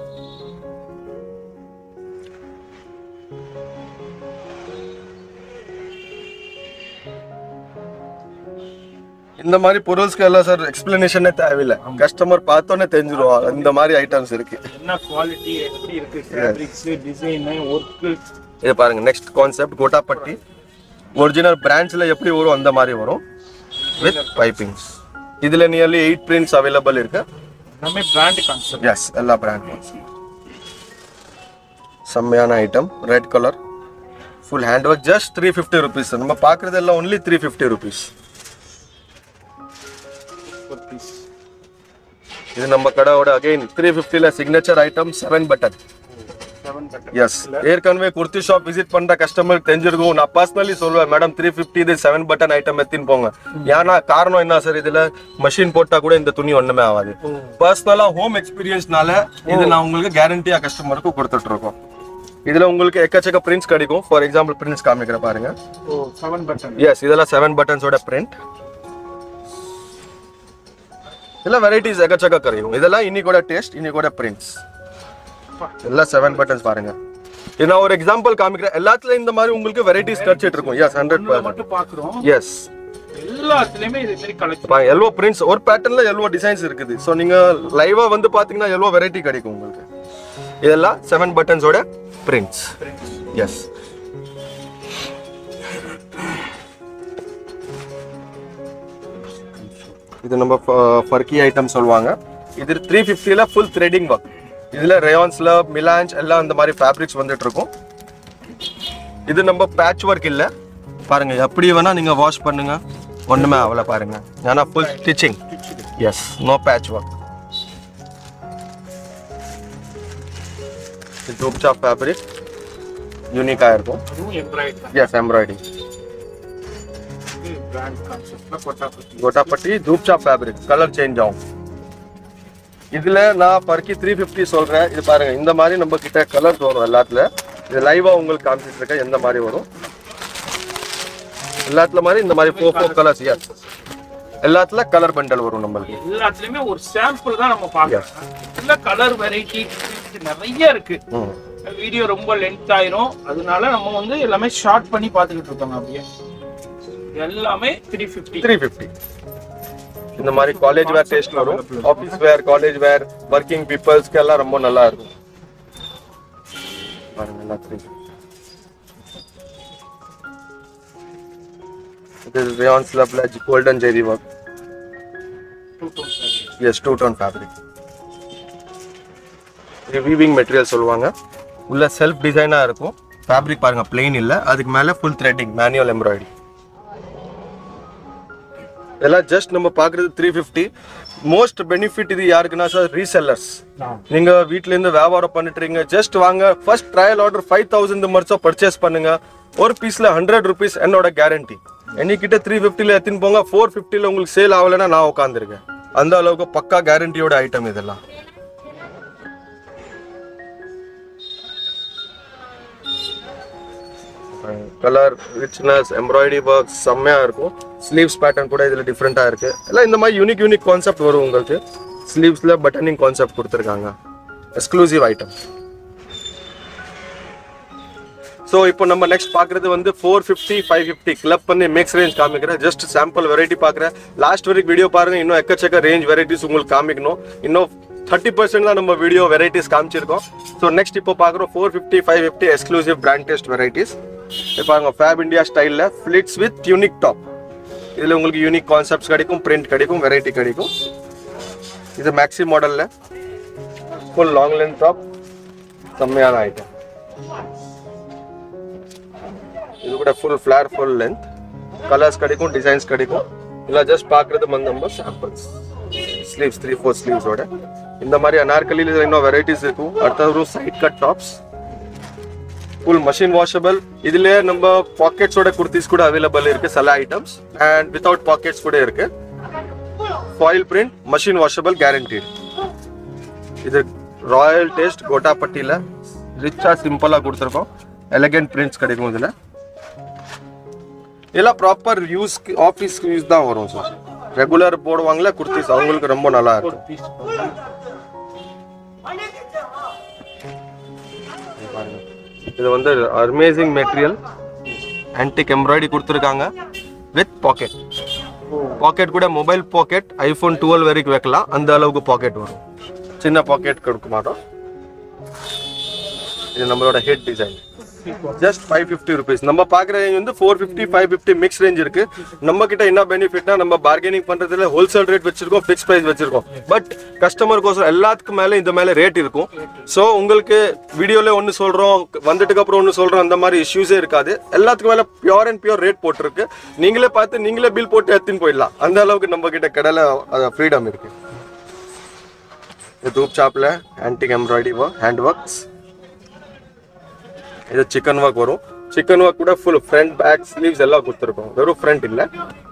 Speaker 1: இந்த மாதிரி பொருள்ஸ்க்கு எல்லாம் சார் எக்ஸ்பிளனேஷனே தேவையில்லை கஸ்டமர் பார்த்தோன்னே தெரிஞ்சிருவோம் இந்த மாதிரி ஐட்டம்ஸ் இருக்கு
Speaker 2: என்ன குவாலிட்டி எப்படி இருக்கு ஃபேப்ரிக்ஸ் டிசைன் ஒர்க்கு
Speaker 1: இது பாருங்க நெக்ஸ்ட் கான்செப்ட் கோட்டாப்பட்டி ஒரிஜினல் பிரான்ச்ல எப்படி வரும் அந்த மாதிரி வரும் வித் பைப்பிங்ஸ் இதுல நியர்லி எயிட் பிரிண்ட்ஸ் அவைலபிள் இருக்கு
Speaker 2: எல்லாமே பிராண்ட் கான்செப்ட்
Speaker 1: எஸ் எல்லா பிராண்ட் செம்மையான item red colour full hand work just three fifty rupees நம்ம பார்க்குறது எல்லாம் ஒன்லி த்ரீ ஃபிஃப்டி ருபீஸ் இது நம்ம கடையோட அகைன் த்ரீ ஃபிஃப்டியில் signature item seven button
Speaker 2: seven button
Speaker 1: yes ஏற்கனவே குர்த்தி ஷாப் விசிட் பண்ற கஸ்டமருக்கு தெரிஞ்சிருக்கும் நான் பர்சனலி சொல்லுவேன் மேடம் த்ரீ ஃபிஃப்டி இது செவன் பட்டன் ஐட்டம் எத்தின்னு போங்க ஏன்னா காரணம் என்ன சார் இதுல மஷின் போட்டா கூட இந்த துணி ஒண்ணுமே ஆகாது பர்சனலா ஹோம் எக்ஸ்பீரியன்ஸ்னால இது நான் உங்களுக்கு கேரண்டியா கஸ்டமருக்கு கொடுத்துட்டு இருக்கோம் இதுல உங்களுக்கு எக்கச்சக்க பிரிண்ட்ஸ் கிடைக்கும் ஃபார் எக்ஸாம்பிள் பிரிண்ட்ஸ் காமிக்கிற பாருங்க
Speaker 2: ஓ செவன் பட்டன்
Speaker 1: எஸ் இதெல்லாம் செவன் பட்டன்ஸோட பிரிண்ட் இதெல்லாம் வெரைட்டிஸ் எக்கச்சக்க கிடைக்கும் இதெல்லாம் இன்னைக்கோட டேஸ்ட் இன்னைக்கோட பிரிண்ட்ஸ் எல்லாம் செவன் பட்டன்ஸ் பாருங்க இது நான் ஒரு எக்ஸாம்பிள் காமிக்கிறேன் எல்லாத்துலயும் இந்த மாதிரி உங்களுக்கு வெரைட்டிஸ் கிடைச்சிட்டு இருக்கும் எஸ் ஹண்ட்ரட் பர்சன்ட்
Speaker 2: மட்டும் பாக்குறோம்
Speaker 1: எஸ்
Speaker 2: எல்லாத்துலயுமே இது மாதிரி கலெக்ஷன்
Speaker 1: எல்லோ பிரிண்ட்ஸ் ஒரு பேட்டர்ன்ல எல்லோ டிசைன்ஸ் இருக்குது ஸோ நீங்க லைவா வந்து பாத்தீங்கன்னா எல்லோ வெரைட்டி கிடைக்கும் உங்களுக்கு இதெல்லாம் செவன் பட்டன்ஸோட பிரிண்ட்ஸ் எஸ் இது நம்ம ஃபர்க்கி ஐட்டம் சொல்லுவாங்க இது த்ரீ ஃபிஃப்டியில் ஃபுல் த்ரெடிங் ஒர்க் இதில் ரேயான்ஸில் மிலான்ஸ் எல்லாம் இந்த மாதிரி ஃபேப்ரிக்ஸ் வந்துட்டு இருக்கும் இது நம்ம பேட்ச் ஒர்க் இல்லை பாருங்க எப்படி வேணா நீங்கள் வாஷ் பண்ணுங்க ஒன்றுமே அவ்வளோ பாருங்க ஏன்னா full stitching yes no patch work இது டூப்சா ஃபேப்ரிக் யூனிக்காக இருக்கும்
Speaker 2: அதுவும் எம்ப்ராய்டரி
Speaker 1: எஸ் எம்ப்ராய்டிங்
Speaker 2: பிராண்ட் கான்செப்ட்ல கொட்டாப்பட்டி
Speaker 1: கோட்டாப்பட்டி தூப்சா ஃபேப்ரிக் கலர் சேஞ்ச் ஆகும் இதுல நான் பர்க்கி த்ரீ ஃபிஃப்டி சொல்றேன் இது பாருங்க இந்த மாதிரி நம்ம கிட்ட கலர்ஸ் வரும் எல்லாத்துல இது லைவா உங்களுக்கு காமிச்சிட்டு இருக்கேன் எந்த மாதிரி வரும் எல்லாத்துல மாதிரி இந்த மாதிரி ஃபோர் ஃபோர் கலர்ஸ் எஸ் எல்லாத்துல கலர் பண்டல் வரும் நம்மளுக்கு
Speaker 2: எல்லாத்துலயுமே ஒரு சாம்பிள் தான் நம்ம பார்க்கலாம் இல்ல கலர் வெரைட்டி நிறைய இருக்கு
Speaker 1: ம்
Speaker 2: வீடியோ ரொம்ப லென்த் ஆயிரும் அதனால நம்ம வந்து எல்லாமே ஷார்ட் பண்ணி பார்த்துக்கிட்டு இருக்கோங்க அப்படியே எல்லாமே த்ரீ ஃபிஃப்டி
Speaker 1: த்ரீ ஃபிஃப்டி இந்த மாதிரி காலேஜ் வேர் டேஸ்ட் வரும் office wear college wear working பீப்புள்ஸ்க்கு எல்லாம் ரொம்ப நல்லா இருக்கும் பாருங்க எல்லாம் த்ரீ இது ரேயான்ஸ்ல பிளஜ் golden zari work yes two tone fabric இது வீவிங் மெட்டீரியல் சொல்லுவாங்க உள்ள செல்ஃப் டிசைனாக இருக்கும் ஃபேப்ரிக் பாருங்க பிளெயின் இல்லை அதுக்கு மேலே ஃபுல் த்ரெட்டிங் மேனுவல் எம்ப்ராய்டரி இதெல்லாம் ஜஸ்ட் நம்ம பார்க்குறது த்ரீ ஃபிஃப்டி மோஸ்ட் பெனிஃபிட் இது யாருக்குன்னா சார் ரீசெல்லர்ஸ் நீங்க வீட்ல இருந்து வியாபாரம் பண்ணிட்டுறீங்க ஜஸ்ட் வாங்க first trial order five thousand மர்ச்சோ பர்ச்சேஸ் பண்ணுங்க ஒரு பீஸ்ல ஹண்ட்ரட் ருபீஸ் என்னோட கேரண்டி என்னைக்கிட்ட த்ரீ ஃபிஃப்டியில் எடுத்துன்னு போங்க ஃபோர் ஃபிஃப்டியில் உங்களுக்கு சேல் ஆகலைன்னா நான் உட்காந்துருக்கேன் அந்த அளவுக்கு பக்கா கேரண்டியோட ஐட்டம் இதெல்லாம் கலர் ரிச்னஸ் எம்ப்ராய்டரி ஒர்க் செம்மையா இருக்கும் ஸ்லீவ்ஸ் பேட்டர்ன் கூட இதுல டிஃப்ரெண்டா இருக்கு எல்லாம் இந்த மாதிரி யூனிக் யூனிக் கான்செப்ட் வரும் உங்களுக்கு ஸ்லீவ்ஸ்ல பட்டனிங் கான்செப்ட் கொடுத்துருக்காங்க எக்ஸ்க்ளூசிவ் ஐட்டம் ஸோ இப்போ நம்ம நெக்ஸ்ட் பார்க்குறது வந்து four fifty five fifty club பண்ணி மிக்ஸ் ரேஞ்ச் காமிக்கிறேன் ஜஸ்ட் சாம்பிள் வெரைட்டி பார்க்குறேன் லாஸ்ட் வரைக்கும் வீடியோ பாருங்க இன்னும் எக்கச்சக்க ரேஞ்ச் வெரைட்டிஸ் உங்களுக்கு காமிக்கணும் இன்னும் தேர்ட்டி பர்சன்ட் தான் நம்ம வீடியோ வெரைட்டிஸ் காமிச்சிருக்கோம் ஸோ நெக்ஸ்ட் இப்போ பார்க்குறோம் four fifty five fifty exclusive brand test varieties இப்போ பாருங்க ஃபேப் இந்தியா ஸ்டைலில் ஃபிளிட்ஸ் வித் யூனிக் டாப் இதில் உங்களுக்கு யூனிக் கான்செப்ட்ஸ் கிடைக்கும் பிரிண்ட் கிடைக்கும் வெரைட்டி கிடைக்கும் இது மேக்ஸி மாடலில் ஃபுல் லாங் லென்த் டாப் செம்மையான ஐட்டம் இது கூட full flare full length colours கிடைக்கும் டிசைன்ஸ் கிடைக்கும் இல்லை ஜஸ்ட் பார்க்குறது வந்து நம்ம சாம்பிள்ஸ் ஸ்லீவ்ஸ் த்ரீ ஃபோர் ஸ்லீவ்ஸோட இந்த மாதிரி அனார்கலியில் இன்னும் வெரைட்டிஸ் இருக்கும் அடுத்தது ஒரு side cut tops full machine washable இதுலயே நம்ம பாக்கெட்ஸோட குர்த்திஸ் கூட அவைலபிள் இருக்கு சில ஐட்டம்ஸ் அண்ட் வித்தவுட் பாக்கெட்ஸ் கூட இருக்கு foil print machine washable guaranteed இது ராயல் டேஸ்ட் கோட்டாப்பட்டியில் ரிச்சா சிம்பிளா கொடுத்துருக்கோம் எலகென்ட் பிரிண்ட்ஸ் கிடைக்கும் இதுல இதெல்லாம் ப்ராப்பர் யூஸ் ஆஃபீஸ்க்கு யூஸ் தான் வரும் சார் ரெகுலர் போடுவாங்களே குர்த்திஸ் அவங்களுக்கு ரொம்ப நல்லா இருக்கும்
Speaker 2: பீஸ்
Speaker 1: பாருங்க. இது வந்து அமேசிங் மெட்டீரியல் ஆன்டிக் எம்ப்ராய்டரி கொடுத்துருக்காங்க வித் பாக்கெட் பாக்கெட் கூட மொபைல் பாக்கெட் ஐஃபோன் டுவெல் வரைக்கும் வைக்கலாம் அந்த அளவுக்கு பாக்கெட் வரும் சின்ன பாக்கெட் கொடுக்க மாட்டோம் இது நம்மளோட head design
Speaker 2: fifty
Speaker 1: just five fifty rupees நம்ம பார்க்குற ரேஞ்ச் வந்து four fifty five fifty mix range இருக்கு நம்ம கிட்ட என்ன பெனிஃபிட்னா நம்ம பார்கெனிங் பண்றதுல ஹோல்சேல் ரேட் வச்சிருக்கோம் ஃபிக்ஸ் ப்ரைஸ் வச்சிருக்கோம் பட் கஸ்டமருக்கோசரம் எல்லாத்துக்கும் மேலே இந்த மேலே ரேட் இருக்கும் ஸோ உங்களுக்கு வீடியோல ஒன்று சொல்றோம் வந்துட்டுக்கு அப்புறம் ஒன்று சொல்றோம் அந்த மாதிரி இஷ்யூஸே இருக்காது எல்லாத்துக்கும் மேலே பியூர் அண்ட் பியூர் ரேட் போட்டிருக்கு நீங்களே பார்த்து நீங்களே பில் போட்டு எடுத்துன்னு போயிடலாம் அந்த அளவுக்கு நம்ம கிட்ட கடையில் ஃப்ரீடம் இருக்கு இது தூப் சாப்பில் antique embroidery work hand works இது சிக்கன் ஒர்க் வரும் சிக்கன் ஒர்க் கூட ஃபுல் ஃப்ரண்ட் பேக் ஸ்லீவ்ஸ் எல்லாம் கொடுத்துருக்கோம் வெறும் ஃப்ரண்ட் இல்லை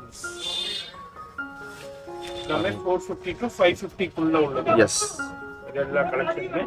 Speaker 2: எல்லாமே ஃபோர் ஃபிஃப்டி டு ஃபைவ் ஃபிஃப்டிக்குள்ள உள்ளது
Speaker 1: எஸ்
Speaker 2: இது எல்லா கலெக்ஷனுமே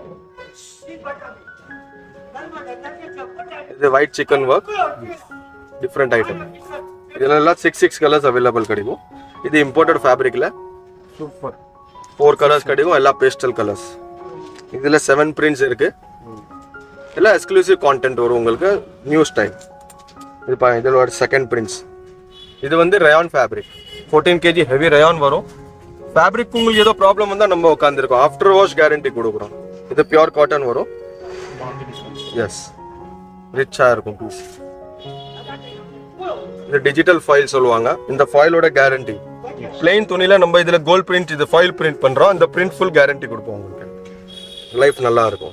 Speaker 1: இது white chikan work different item இதுல எல்லாம் சிக்ஸ் சிக்ஸ் கலர்ஸ் அவைலபிள் கிடைக்கும் இது இம்போர்ட்டட் ஃபேப்ரிக்ல
Speaker 2: சூப்பர்
Speaker 1: ஃபோர் கலர்ஸ் கிடைக்கும் எல்லாம் பேஸ்டல் கலர்ஸ் இதுல செவன் பிரிண்ட்ஸ் இருக்கு எல்லாம் எக்ஸ்க்ளூசிவ் கான்டென்ட் வரும் உங்களுக்கு நியூ ஸ்டைல் இது பாருங்க இதோட செகண்ட் பிரிண்ட்ஸ் இது வந்து rayon fabric fourteen KG heavy rayon வரும் ஃபேப்ரிக் உங்களுக்கு ஏதோ ப்ராப்ளம் வந்தால் நம்ம உட்காந்துருக்கோம் ஆஃப்டர் வாஷ் கேரண்டி கொடுக்குறோம் இது பியூர் காட்டன் வரும் எஸ் ரிச்சாக இருக்கும் பீஸ் இது டிஜிட்டல் ஃபைல் சொல்லுவாங்க இந்த ஃபைலோட கேரண்டி பிளெயின் துணியில நம்ம இதுல கோல்ட் பிரிண்ட் இது ஃபைல் பிரிண்ட் பண்றோம் இந்த பிரிண்ட் ஃபுல் கேரண்டி கொடுப்போம் உங்களுக்கு லைஃப் நல்லா இருக்கும்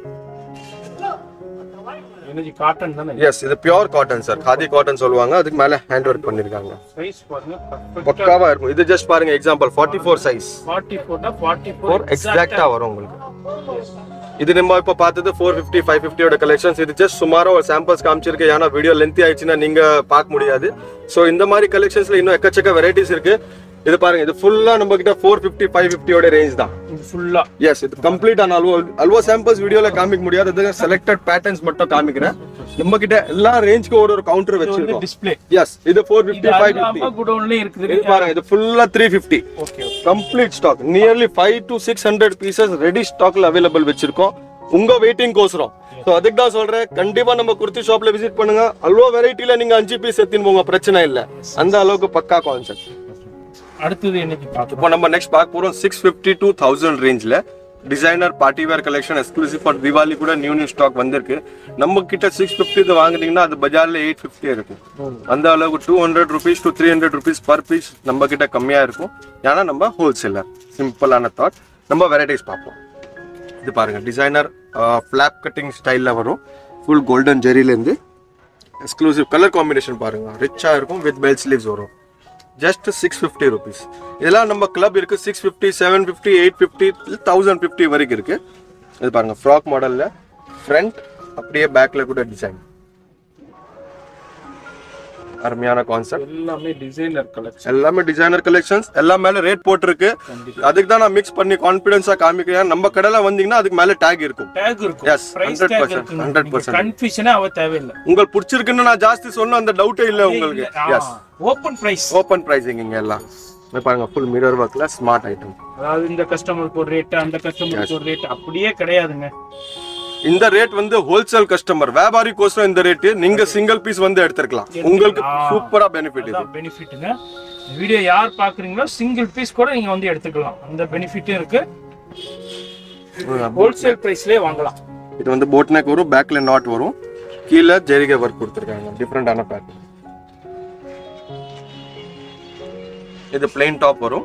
Speaker 2: எனர்ஜி காட்டன் தானே
Speaker 1: எஸ் இது pure cotton sir khadi cotton சொல்லுவாங்க அதுக்கு மேல ஹேண்ட் ஒர்க் பண்ணிருக்காங்க
Speaker 2: சைஸ் பாருங்க பர்ஃபெக்ட்
Speaker 1: பக்காவா இருக்கும் இது ஜஸ்ட் பாருங்க example forty four size
Speaker 2: forty ஃபோர்னா ஃபார்ட்டி
Speaker 1: ஃபோர்
Speaker 2: ஃபோர்
Speaker 1: எக்ஸாக்டா வரும் உங்களுக்கு இது நம்ம இப்போ பார்த்தது ஃபோர் ஃபிஃப்டி ஃபைவ் ஃபிஃப்டியோட கலெக்ஷன்ஸ் இது ஜஸ்ட் சுமாரா ஒரு சாம்பிள்ஸ் காமிச்சிருக்கு ஏன்னா வீடியோ லென்த்தி ஆயிடுச்சுன்னா நீங்க பார்க்க முடியாது ஸோ இந்த மாதிரி கலெக்ஷன்ஸ்ல இன்னும் எக்கச்சக்க வெரைட்டிஸ் இருக்கு இது பாருங்க இது ஃபுல்லா நம்ம கிட்ட ஃபோர் ஃபிஃப்டி ஃபைவ் ஃபிஃப்டியோட ரேஞ்ச் தான்
Speaker 2: இது ஃபுல்லா
Speaker 1: எஸ் இது கம்ப்ளீட் ஆன அல்வா அல்வா சாம்பிள்ஸ் வீடியோல காமிக்க முடியாது செலக்டட் பேட்டர்ன்ஸ் மட்டும் காமிக்கிறேன் நம்ம கிட்ட எல்லா ரேஞ்சுக்கும் ஒரு ஒரு கவுண்டர் வச்சிருக்கோம்
Speaker 2: டிஸ்ப்ளே
Speaker 1: எஸ் இது ஃபோர்
Speaker 2: இது
Speaker 1: ஃபிஃப்டி ஃபைவ் ஃபிஃப்டி
Speaker 2: அல்லாம குடோன்லயே இருக்குது
Speaker 1: இது பாருங்க இது ஃபுல்லா three fifty
Speaker 2: okay
Speaker 1: complete stock nearly five to six hundred pieces ready ஸ்டாக்ல அவைலபிள் வச்சிருக்கோம் உங்க வெயிட்டிங் கோசரம் ஸோ அதுக்கு தான் சொல்றேன் கண்டிப்பா நம்ம குர்த்தி ஷாப்ல விசிட் பண்ணுங்க அல்வா வெரைட்டில நீங்க அஞ்சு பீஸ் எடுத்துன்னு போங்க பிரச்சனை இல்ல அந்த அளவுக்கு பக்கா கான்செப்ட்
Speaker 2: அடுத்தது என்னைக்கு பார்க்கலாம்
Speaker 1: இப்போ நம்ம நெக்ஸ்ட் பார்க்க போறோம் சிக்ஸ் ஃபிஃப்டி டூ தௌசண்ட் ரேஞ்ச்ல designer party wear collection exclusive for Deepavali கூட நியூ நியூ ஸ்டாக் வந்திருக்கு நம்ம கிட்ட சிக்ஸ் ஃபிஃப்டி வாங்குனீங்கன்னா அது பஜார்ல எயிட் ஃபிஃப்டி இருக்கும் அந்த அளவுக்கு two hundred rupees to three hundred rupees per piece நம்ம கிட்ட கம்மியா இருக்கும் ஏன்னா நம்ம ஹோல்சேலர் சிம்பிளான தாட் நம்ம வெரைட்டிஸ் பார்ப்போம் இது பாருங்க டிசைனர் ஃபிளாப் கட்டிங் ஸ்டைலில் வரும் ஃபுல் கோல்டன் ஜெரிலேருந்து எக்ஸ்க்ளூசிவ் கலர் காம்பினேஷன் பாருங்க ரிச்சாக இருக்கும் வித் பெல் ஸ்லீவ்ஸ் வரும் ஜஸ்ட் சிக்ஸ் ஃபிஃப்டி ருபீஸ் இதெல்லாம் நம்ம கிளப் இருக்கு six fifty seven fifty eight fifty thousand fifty வரைக்கும் இருக்கு இது பாருங்க ஃப்ராக் மாடல்ல ஃப்ரண்ட் அப்படியே பேக்ல கூட டிசைன் அருமையான கான்செப்ட்
Speaker 2: எல்லாமே டிசைனர் கலெக்ஷன்
Speaker 1: எல்லாமே டிசைனர் கலெக்ஷன்ஸ் எல்லாம் மேல ரேட் போட்டிருக்கு அதுக்கு தான் நான் மிக்ஸ் பண்ணி கான்ஃபிடன்ஸா காமிக்கிறேன் நம்ம கடையில வந்தீங்கன்னா அதுக்கு மேல டேக் இருக்கும்
Speaker 2: டேக் இருக்கும்
Speaker 1: Yes,
Speaker 2: பிரைஸ்
Speaker 1: 100%,
Speaker 2: டேக் இருக்கு
Speaker 1: 100%.
Speaker 2: கன்ஃபியூஷனே அவ தேவையில்லை
Speaker 1: உங்களுக்கு பிடிச்சிருக்குன்னு நான் ஜாஸ்தி சொன்ன அந்த டவுட்டே இல்ல உங்களுக்கு yes
Speaker 2: open price
Speaker 1: open pricing இங்க எல்லாம் இங்க பாருங்க ஃபுல் மிரர் ஒர்க்ல ஸ்மார்ட் ஐட்டம்
Speaker 2: அதாவது இந்த கஸ்டமருக்கு ஒரு ரேட் அந்த கஸ்டமருக்கு ஒரு ரேட் அப்படியே கிடையாதுங்க
Speaker 1: இந்த ரேட் வந்து ஹோல்சேல் கஸ்டமர் வியாபாரி கோசம் இந்த ரேட் நீங்க சிங்கிள் பீஸ் வந்து எடுத்துக்கலாம் உங்களுக்கு சூப்பரா பெனிஃபிட் இது
Speaker 2: அதான் பெனிஃபிட்டுங்க வீடியோ யார் பாக்குறீங்களோ சிங்கிள் பீஸ் கூட நீங்க வந்து எடுத்துக்கலாம் அந்த பெனிஃபிட்டும் இருக்கு ஹோல்சேல் பிரைஸ்லயே வாங்கலாம்
Speaker 1: இது வந்து போட் நெக் வரும் பேக்ல நாட் வரும் கீழே ஜெரிகை ஒர்க் கொடுத்துருக்காங்க டிஃப்ரெண்டான பேட்டர்ன் இது பிளைன் டாப் வரும்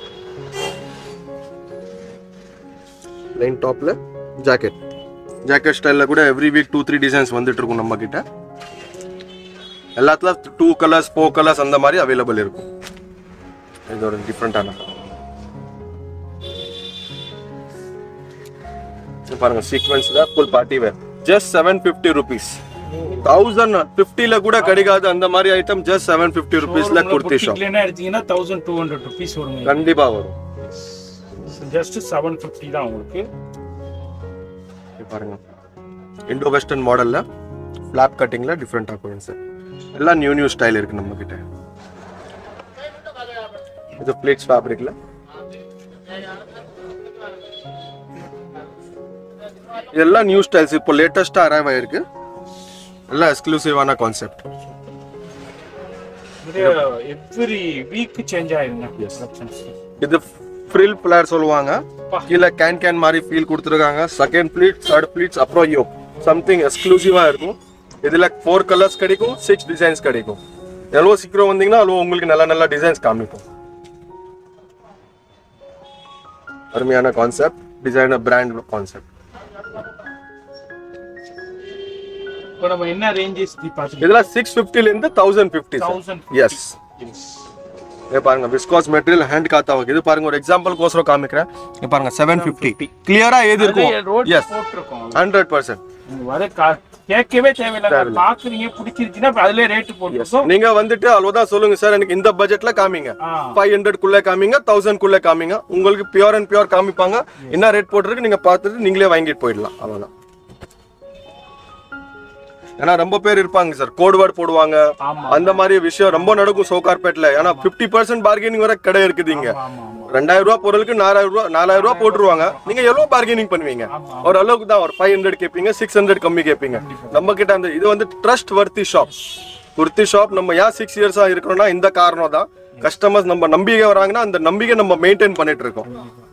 Speaker 1: பிளைன் டாப்ல ஜாக்கெட் ஜாக்கெட் ஸ்டைல்ல கூட every week two three designs வந்துட்டு இருக்கும் நம்ம கிட்ட எல்லாத்துல டூ கலர்ஸ் ஃபோர் கலர்ஸ் அந்த மாதிரி அவைலபிள் இருக்கும் இது ஒரு டிஃப்ரெண்டான பாருங்க சீக்வன்ஸ்ல full party wear just seven fifty rupees thousand ஃபிஃப்டில கூட கிடைக்காது அந்த மாதிரி ஐட்டம் ஜஸ்ட் செவன் ஃபிஃப்டி ருபீஸ்ல குர்த்தி ஷாப்
Speaker 2: புட்டிக்ல எடுத்தீங்கன்னா தௌசண்ட் டூ ஹண்ட்ரட் ருபீஸ் வருங்க
Speaker 1: கண்டிப்பா வரும்
Speaker 2: ஜஸ்ட் செவன் ஃபிஃப்டி தான் உங்களுக்கு
Speaker 1: இது பாருங்க இண்டோ வெஸ்டர்ன் மாடல்ல ஃபிளாப் கட்டிங்ல டிஃப்ரெண்டா போகும் சார் எல்லாம் நியூ நியூ ஸ்டைல் இருக்கு நம்ம கிட்ட இது பிளேட்ஸ் ஃபேப்ரிக்ல இதெல்லாம் நியூ ஸ்டைல்ஸ் இப்போ லேட்டஸ்டா அரைவ் ஆயிருக்கு எல்லாம் எக்ஸ்க்ளூசிவான கான்செப்ட்
Speaker 2: எவ்ரி வீக் சேஞ்ச் ஆயிருங்க கலெக்ஷன்ஸ்
Speaker 1: இது ஃப்ரில் ஃபிளேர் சொல்லுவாங்க
Speaker 2: பா.
Speaker 1: கீழே கேன் கேன் மாதிரி ஃபீல் கொடுத்துருக்காங்க செகண்ட் ஃபிளீட் தேர்ட் ஃபிளீட்ஸ் அப்புறம் யோக் சம்திங் எக்ஸ்க்ளூசிவா இருக்கும் இதுல ஃபோர் கலர்ஸ் கிடைக்கும் சிக்ஸ் டிசைன்ஸ் கிடைக்கும் எவ்வளோ சீக்கிரம் வந்தீங்கன்னா அவ்வளோ உங்களுக்கு நல்ல நல்ல டிசைன்ஸ் காமிக்கும் அருமையான கான்செப்ட் டிசைனர் பிராண்ட் கான்செப்ட்
Speaker 2: இப்போ நம்ம என்ன ரேஞ்சஸ் பார்த்துக்கலாம்
Speaker 1: இதெல்லாம் சிக்ஸ் ஃபிஃப்டில இருந்து தௌசண்ட் ஃபிஃப்டி
Speaker 2: தௌசண்ட்
Speaker 1: எஸ் இது பாருங்க விஸ்காஸ் மெட்டீரியல் ஹேண்ட் காத்தாவுக்கு இது பாருங்க ஒரு எக்ஸாம்பிள் கோசரம் காமிக்கிறேன் இது பாருங்க செவன் ஃபிஃப்டி கிளியரா ஏது இருக்கும்
Speaker 2: ரோட்
Speaker 1: எஸ்
Speaker 2: போட்டிருக்கோம்
Speaker 1: ஹண்ட்ரட் பர்சன்ட்
Speaker 2: நீங்க வர கா- கேட்கவே தேவையில்லை பாக்குறீங்க பிடிச்சிருச்சுன்னா இப்ப அதுல ரேட் போட்டிருக்கோம்
Speaker 1: நீங்க வந்துட்டு அவ்வளவுதான் சொல்லுங்க சார் எனக்கு இந்த பட்ஜெட்ல காமிங்க
Speaker 2: ஆ.
Speaker 1: ஃபைவ் ஹண்ட்ரட் குள்ள காமிங்க தௌசண்ட் குள்ள காமிங்க உங்களுக்கு பியூர் அண்ட் பியூர் காமிப்பாங்க என்ன ரேட் போட்டிருக்கு நீங்க பார்த்துட்டு நீங்களே வாங்கிட்டு போயிடலாம் அவ்வளவுதான் ஏன்னா ரொம்ப பேர் இருப்பாங்க சார் கோட் வேர்ட் போடுவாங்க
Speaker 2: ஆமா
Speaker 1: அந்த மாதிரி விஷயம் ரொம்ப நடக்கும் சோகார்பேட்ல ஏன்னா 50% பர்சன்ட் பார்கெனிங் வர கடை இருக்குது இங்க
Speaker 2: ஆமா ஆமா
Speaker 1: ரெண்டாயிரம் ரூபாய் பொருளுக்கு நாலாயிரம் ரூபாய் நாலாயிரம் ரூபாய் போட்டுருவாங்க நீங்க எவ்வளவு பார்கெனிங் பண்ணுவீங்க
Speaker 2: ஆமா.
Speaker 1: ஒரு அளவுக்கு தான் ஒரு ஃபைவ் ஹண்ட்ரட் கேட்பீங்க சிக்ஸ் ஹண்ட்ரட் கம்மி கேட்பீங்க நம்ம கிட்ட அந்த இது வந்து trustworthy shop kurti shop நம்ம ஏன் சிக்ஸ் இயர்ஸா இருக்கிறோம்னா இந்த காரணம் தான் கஸ்டமர்ஸ் நம்ம நம்பிக்கை வராங்கன்னா அந்த நம்பிக்கை நம்ம மெயின்டைன் பண்ணிட்டு இருக்கோம்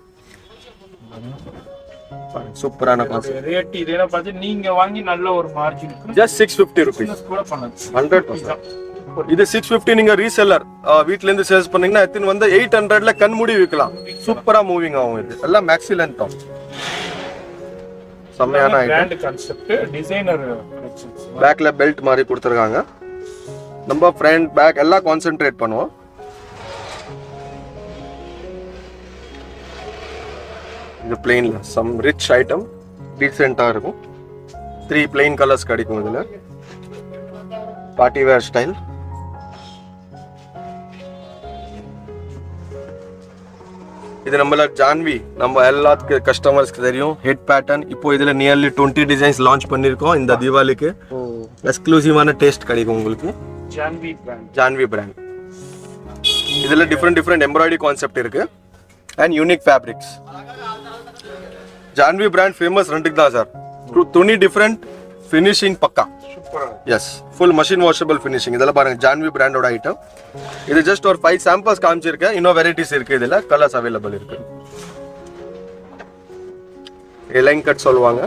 Speaker 1: சூப்பரான கான்செப்ட்
Speaker 2: ரேட் இதெல்லாம் பார்த்து நீங்க வாங்கி நல்ல ஒரு மார்ஜினுக்கு
Speaker 1: just six fifty rupees
Speaker 2: business கூட பண்ணலாம்
Speaker 1: ஹண்ட்ரட் இது சிக்ஸ் ஃபிஃப்டி நீங்க ரீசெல்லர் வீட்ல இருந்து சேல்ஸ் பண்ணீங்கன்னா எத்தனை வந்து எயிட் ஹண்ட்ரட்ல கண் மூடி விற்கலாம் சூப்பரா மூவிங் ஆகும் இது எல்லாம் மேக்ஸி லென்த் ஆகும் செம்மையான item
Speaker 2: brand concept designer collections
Speaker 1: பேக்ல பெல்ட் மாதிரி கொடுத்துருக்காங்க நம்ம ஃப்ரண்ட் பேக் எல்லாம் கான்சென்ட்ரேட் பண்ணுவோம் இது பிளெயின்ல சம் ரிச் ஐட்டம் டீசெண்டா இருக்கும் த்ரீ பிளெயின் கலர்ஸ் கிடைக்கும் இதுல பார்ட்டி வேர் ஸ்டைல் இது நம்மள ஜான்வி நம்ம எல்லாத்துக்கு கஸ்டமர்ஸ்க்கு தெரியும் ஹெட் பேட்டர்ன் இப்போ இதுல நியர்லி டுவெண்ட்டி டிசைன்ஸ் லான்ச் பண்ணிருக்கோம் இந்த தீபாவளிக்கு எக்ஸ்க்ளூசிவான டேஸ்ட் கிடைக்கும் உங்களுக்கு
Speaker 2: ஜான்வி பிராண்ட்
Speaker 1: ஜான்வி பிராண்ட் இதுல டிஃப்ரெண்ட் டிஃப்ரெண்ட் எம்ப்ராய்டரி கான்செப்ட் இருக்கு and unique fabrics Janvi brand famous ரெண்டுக்கு தான் சார் துணி டிஃப்ரெண்ட் ஃபினிஷிங் பக்கா
Speaker 2: சூப்பரா
Speaker 1: yes full machine washable finishing இதெல்லாம் பாருங்க ஜான்வி பிராண்டோட ஐட்டம் இது ஜஸ்ட் ஒரு ஃபைவ் சாம்பிள்ஸ் காமிச்சிருக்கேன் இன்னும் வெரைட்டிஸ் இருக்கு இதுல கலர்ஸ் அவைலபிள் இருக்கு லைன் கட் சொல்லுவாங்க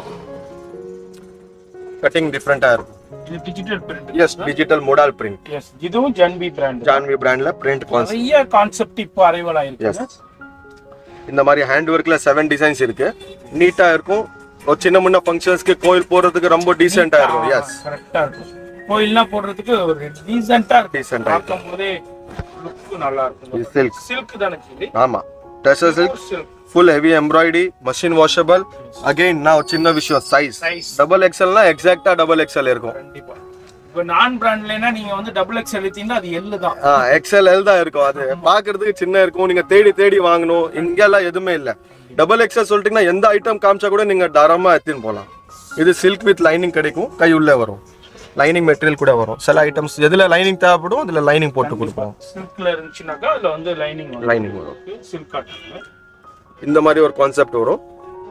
Speaker 1: கட்டிங் டிஃப்ரெண்டா இருக்கும்
Speaker 2: இது digital 
Speaker 1: prints digital modal 
Speaker 2: prints இதுவும் ஜான்வி பிராண்ட்
Speaker 1: ஜான்வி பிராண்ட்ல பிரிண்ட் கான்செப்ட்
Speaker 2: நிறைய கான்செப்ட் இப்போ அரைவல் ஆயிருக்கு
Speaker 1: எஸ் இந்த மாதிரி ஹேண்ட் ஒர்க்ல செவன் டிசைன்ஸ் இருக்கு நீட்டா இருக்கும் ஒரு சின்ன முன்ன ஃபங்க்ஷன்ஸ்க்கு கோயில் போறதுக்கு ரொம்ப டீசெண்டா இருக்கும் எஸ்
Speaker 2: கரெக்டா இருக்கும் கோயில்லாம் போடுறதுக்கு ஒரு டீசென்ட்டா இருக்கும்
Speaker 1: Decent ஆ
Speaker 2: பார்க்கும் போதே லுக் நல்லா இருக்கும்
Speaker 1: இது சில்க்
Speaker 2: சில்க் தானே சொல்லி
Speaker 1: ஆமா tussar silk
Speaker 2: silk
Speaker 1: full heavy embroidery machine washable again நான் ஒரு சின்ன விஷயம் சைஸ்
Speaker 2: Size.
Speaker 1: டபுள் எக்ஸ்எல்னா எக்ஸாக்டா டபுள் எக்ஸ்எல் இருக்கும்
Speaker 2: கண்டிப்பா இப்போ நான் பிராண்ட்லனா நீங்க வந்து டபுள் எக்ஸ் எழுத்தீங்கன்னா அது எல்லு தான்
Speaker 1: எக்ஸ்எல் எல் தான் இருக்கும் அது பாக்குறதுக்கு சின்ன இருக்கும் நீங்க தேடி தேடி வாங்கணும் இங்கெல்லாம் எதுவுமே இல்ல டபுள் எக்ஸ்எல் சொல்லிட்டீங்கன்னா எந்த ஐட்டம் காமிச்சா கூட நீங்க தாராளமா எடுத்துன்னு போலாம் இது சில்க் வித் லைனிங் கிடைக்கும் கை உள்ளே வரும் லைனிங் மெட்டீரியல் கூட வரும் சில ஐட்டம்ஸ் எதுல லைனிங் தேவைப்படும் அதுல லைனிங் போட்டு கொடுப்போம்
Speaker 2: சில்க்ல இருந்துச்சுனாக்கா அதுல வந்து லைனிங்
Speaker 1: லைனிங் வரும்
Speaker 2: சில்க் காட்டன்
Speaker 1: இந்த மாதிரி ஒரு கான்செப்ட் வரும்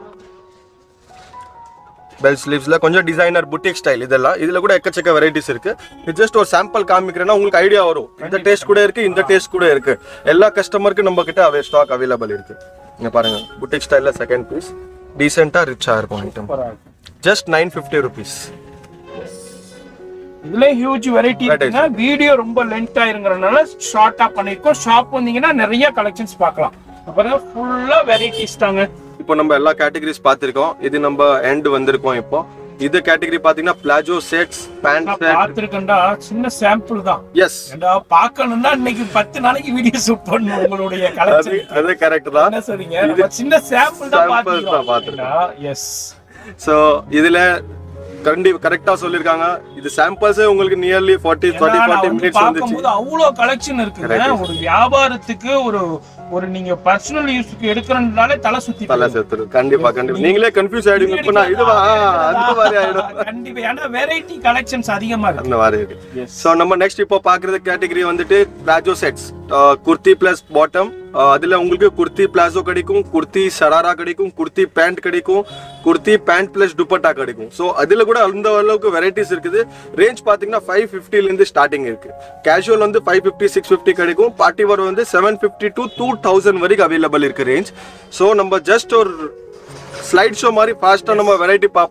Speaker 1: பெல் ஸ்லீவ்ஸ்ல கொஞ்சம் டிசைனர் புட்டிக் ஸ்டைல் இதெல்லாம் இதுல கூட எக்கச்சக்க வெரைட்டிஸ் இருக்கு இது ஜஸ்ட் ஒரு சாம்பிள் காமிக்கிறேன்னா உங்களுக்கு ஐடியா வரும் இந்த டேஸ்ட் கூட இருக்கு இந்த டேஸ்ட் கூட இருக்கு எல்லா கஸ்டமருக்கு நம்ம கிட்ட அவே ஸ்டாக் அவைலபிள் இருக்கு இங்க பாருங்க புட்டிக் ஸ்டைல்ல செகண்ட் பீஸ் டீசெண்டா ரிச்சா இருக்கும் ஐட்டம்
Speaker 2: சூப்பரா இருக்கும்
Speaker 1: ஜஸ்ட் நைன் ஃபிஃப்டி ருபீஸ்
Speaker 2: இதுல ஹியூஜ் வெரைட்டி இருக்குங்க வீடியோ ரொம்ப லென்த் ஆயிருங்கறனால ஷார்ட்டா பண்ணிருக்கோம் ஷாப் வந்தீங்கன்னா நிறைய கலெக்ஷன்ஸ் பார்க்கலாம் அப்புறம் ஃபுல்லா வெரைட்டிஸ் தாங்க
Speaker 1: இப்போ நம்ம எல்லா கேட்டகரிஸ் பார்த்திருக்கோம் இது நம்ம எண்ட் வந்திருக்கோம் இப்போ இது கேட்டகரி பாத்தீங்கன்னா பிளாஜோ செட்ஸ் பேண்ட்
Speaker 2: நான்
Speaker 1: செட்
Speaker 2: பார்த்திருக்கேன்டா சின்ன சாம்பிள் தான்
Speaker 1: எஸ்
Speaker 2: ஏண்டா பார்க்கணும்னா இன்னைக்கு பத்து நாளைக்கு வீடியோ ஷூட் பண்ணணும் உங்களுடைய
Speaker 1: அது
Speaker 2: கலெக்ஷன்
Speaker 1: அது கரெக்ட் தான்
Speaker 2: என்ன சொல்றீங்க நம்ம சின்ன சாம்பிள் தான்
Speaker 1: Samples தான்
Speaker 2: பார்த்திருக்கோம் எஸ்
Speaker 1: ஸோ இதுல கண்டி கரெக்டா சொல்லிருக்காங்க இது சாம்பிள்ஸே உங்களுக்கு nearly forty forty forty minutes வந்துச்சு
Speaker 2: பார்க்கும்போது அவ்வளவு கலெக்ஷன் இருக்குங்க ஒரு வியாபாரத்துக்கு ஒரு ஒரு நீங்க பர்சனல் யூஸ்க்கு எடுக்கிறதுனால தலை சுத்தி
Speaker 1: தலை சேர்த்துரு கண்டிப்பா கண்டிப்பா நீங்களே கன்ஃபியூஸ் ஆயிடுங்க இப்போ நான் இதுவா அந்த மாதிரி ஆயிடும்
Speaker 2: கண்டிப்பா ஏன்னா வெரைட்டி கலெக்ஷன்ஸ் அதிகமா இருக்கு
Speaker 1: அந்த மாதிரி இருக்கு
Speaker 2: Yes.
Speaker 1: ஸோ நம்ம நெக்ஸ்ட் இப்போ பாக்குறது கேட்டகரி வந்துட்டு palazzo sets kurti plus bottom அதுல உங்களுக்கு குர்த்தி பிளாசோ கிடைக்கும் குர்த்தி சராரா கிடைக்கும் குர்த்தி பேண்ட் கிடைக்கும் குர்த்தி பேண்ட் பிளஸ் துப்பட்டா கிடைக்கும் ஸோ அதுல கூட அந்த அளவுக்கு வெரைட்டிஸ் இருக்குது ரேஞ்ச் பாத்தீங்கன்னா ஃபைவ் ஃபிஃப்டில இருந்து ஸ்டார்டிங் இருக்கு கேஷுவல் வந்து ஃபைவ் ஃபிஃப்டி சிக்ஸ் ஃபிஃப்டி கிடைக்கும் பார்ட்டி வர வந்து seven fifty to two thousand வரைக்கும் அவைலபிள் இருக்கு ரேஞ்ச் ஸோ நம்ம ஜஸ்ட் ஒரு ஸ்லைட் ஷோ மாதிரி ஃபாஸ்ட்டாக நம்ம வெரைட்டி பார்ப்போம்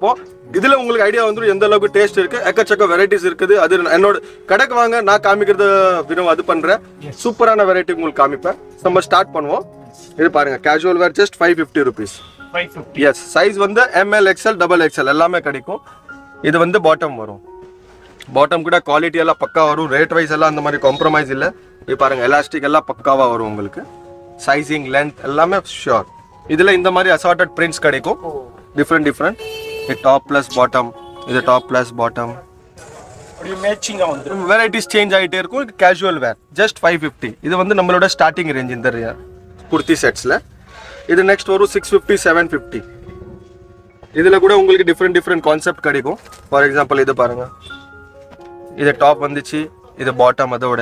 Speaker 1: இதுல உங்களுக்கு ஐடியா வந்துடும் எந்த அளவுக்கு டேஸ்ட் இருக்கு எக்கச்சக்க வெரைட்டிஸ் இருக்குது அது என்னோட கடைக்கு வாங்க நான் காமிக்கிறது விதம் அது பண்றேன் சூப்பரான வெரைட்டி உங்களுக்கு காமிப்பேன் நம்ம ஸ்டார்ட் பண்ணுவோம் இது பாருங்க casual wear just five fifty rupees
Speaker 2: five fifty
Speaker 1: S size வந்து எம்எல் எக்ஸ்எல் டபுள் எக்ஸ்எல் எல்லாமே கிடைக்கும் இது வந்து பாட்டம் வரும் பாட்டம் கூட குவாலிட்டி எல்லாம் பக்கா வரும் ரேட் வைஸ் எல்லாம் அந்த மாதிரி காம்ப்ரமைஸ் இல்லை இது பாருங்க எலாஸ்டிக் எல்லாம் பக்காவா வரும் உங்களுக்கு சைசிங் லென்த் எல்லாமே ஷியோர் இதுல இந்த மாதிரி அசார்டட் பிரிண்ட்ஸ் கிடைக்கும் டிஃப்ரெண்ட் டிஃப்ரெண்ட் இது டாப் பிளஸ் பாட்டம் இது டாப் பிளஸ் பாட்டம்
Speaker 2: அப்படியே மேட்சிங்காக வந்துடும்
Speaker 1: வெரைட்டிஸ் சேஞ்ச் ஆகிட்டே இருக்கும் இது casual wear just five fifty இது வந்து நம்மளோட ஸ்டார்டிங் ரேஞ்ச் இந்த re- குர்த்தி செட்ஸில் இது நெக்ஸ்ட் வரும் சிக்ஸ் ஃபிஃப்டி செவன் ஃபிஃப்டி இதில் கூட உங்களுக்கு டிஃப்ரெண்ட் டிஃப்ரெண்ட் கான்செப்ட் கிடைக்கும் ஃபார் எக்ஸாம்பிள் இது பாருங்க இது டாப் வந்துச்சு இது பாட்டம் அதோட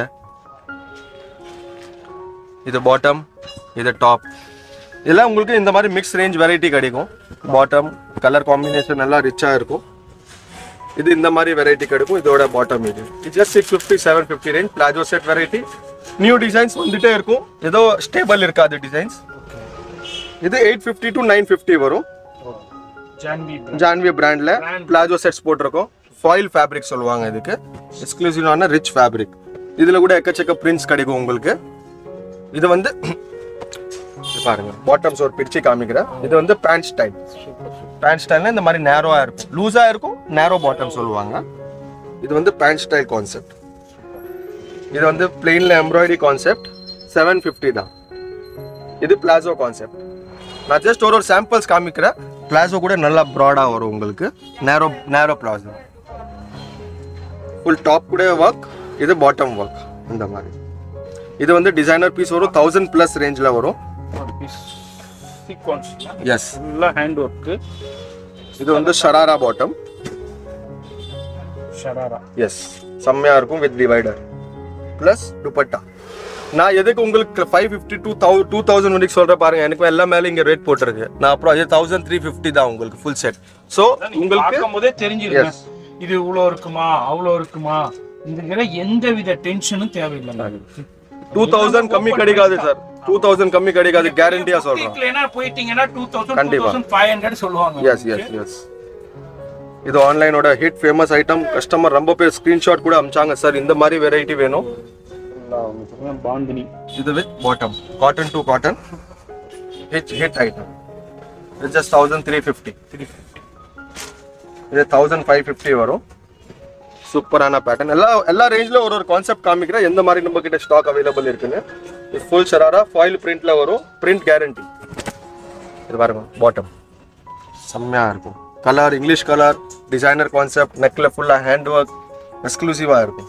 Speaker 1: இது பாட்டம் இது டாப் இதெல்லாம் உங்களுக்கு இந்த மாதிரி மிக்ஸ் ரேஞ்ச் வெரைட்டி கிடைக்கும் பாட்டம் கலர் காம்பினேஷன் எல்லாம் ரிச்சாக இருக்கும் இது இந்த மாதிரி வெரைட்டி கிடைக்கும் இதோட பாட்டம் இது இது just six fifty seven fifty range palazzo set variety new designs வந்துட்டே இருக்கும் ஏதோ ஸ்டேபிள் இருக்காது டிசைன்ஸ் இது eight fifty to nine fifty வரும்
Speaker 2: ஜான்வி
Speaker 1: ஜான்வி பிராண்ட்ல
Speaker 2: Brand.
Speaker 1: பிளாஜோ செட்ஸ் போட்டிருக்கோம் ஃபாயில் ஃபேப்ரிக் சொல்லுவாங்க இதுக்கு எக்ஸ்க்ளூசிவான ரிச் ஃபேப்ரிக் இதுல கூட எக்கச்சக்க பிரிண்ட்ஸ் கிடைக்கும் உங்களுக்கு இது வந்து இது பாருங்க பாட்டம்ஸ் ஒரு பிரிச்சு காமிக்கிறேன் இது வந்து பேண்ட் ஸ்டைல் பேண்ட் ஸ்டைல்னா இந்த மாதிரி நேரோவா இருக்கும் லூஸா இருக்கும் நேரோ பாட்டம் சொல்லுவாங்க இது வந்து பேண்ட் ஸ்டைல் கான்செப்ட் இது வந்து பிளெயின்ல எம்ப்ராய்டரி கான்செப்ட் செவன் ஃபிஃப்டி தான் இது பிளாசோ கான்செப்ட் நான் ஜஸ்ட் ஒரு ஒரு சாம்பிள்ஸ் காமிக்கிறேன் பிளாசோ கூட நல்லா ப்ராடாக வரும் உங்களுக்கு narrow narrow palazzo full top கூட ஒர்க் இது பாட்டம் ஒர்க் இந்த மாதிரி இது வந்து டிசைனர் பீஸ் வரும் தௌசண்ட் ப்ளஸ் ரேஞ்சில் வரும்
Speaker 2: சீக்வன்ஸ்
Speaker 1: எஸ்
Speaker 2: ஃபுல்லாக ஹேண்ட் ஒர்க்கு
Speaker 1: இது வந்து ஷராரா பாட்டம்
Speaker 2: ஷராரா
Speaker 1: எஸ் செம்மையாக இருக்கும் வித் டிவைடர் ப்ளஸ் துப்பட்டா நான் எதுக்கு உங்களுக்கு five fifty two thou two thousand வரைக்கும் சொல்கிறேன் பாருங்க எனக்கு எல்லாம் மேலே இங்கே ரேட் போட்டிருக்கு நான் அப்புறம் அது தௌசண்ட் த்ரீ ஃபிஃப்டி தான் உங்களுக்கு ஃபுல் செட் ஸோ உங்களுக்கு
Speaker 2: பார்க்கும் போதே தெரிஞ்சிருக்கும்
Speaker 1: Yes.
Speaker 2: இது இவ்வளோ இருக்குமா அவ்வளோ இருக்குமா இதுங்கிற எந்த வித டென்ஷனும் தேவையில்லை
Speaker 1: டூ தௌசண்ட் கம்மி கிடைக்காது சார் டூ தௌசண்ட் கம்மி கிடைக்காது கேரண்டியா சொல்றேன்
Speaker 2: வீக்லனா போயிட்டீங்கன்னா டூ தௌசண்ட் டூ
Speaker 1: கண்டிப்பா.
Speaker 2: தௌசண்ட் ஃபைவ் ஹண்ட்ரட் சொல்லுவாங்க
Speaker 1: எஸ் எஸ் எஸ் இது ஆன்லைனோட ஹிட் ஃபேமஸ் ஐட்டம் கஸ்டமர் ரொம்ப பேர் ஸ்கிரீன்ஷாட் கூட அமிச்சாங்க சார் இந்த மாதிரி வெரைட்டி வேணும்
Speaker 2: பாந்தினி
Speaker 1: இது with bottom cotton to cotton hit hit item இது ஜஸ்ட் தௌசண்ட் த்ரீ ஃபிஃப்டி இது தௌசண்ட் ஃபைவ் ஃபிஃப்டி வரும் சூப்பரான பேட்டர்ன் எல்லா எல்லா ரேஞ்சில் ஒரு ஒரு கான்செப்ட் காமிக்கிறேன் எந்த மாதிரி நம்ம கிட்ட ஸ்டாக் அவைலபிள் இருக்குன்னு இது ஃபுல் ஷராரா ஃபாயில் பிரிண்ட்ல வரும் பிரிண்ட் கேரண்டி இது பாருங்க பாட்டம் செம்மையா இருக்கும் colour English colour designer concept நெக்ல ஃபுல்லா ஹேண்ட் ஒர்க் எக்ஸ்க்ளூசிவா இருக்கும்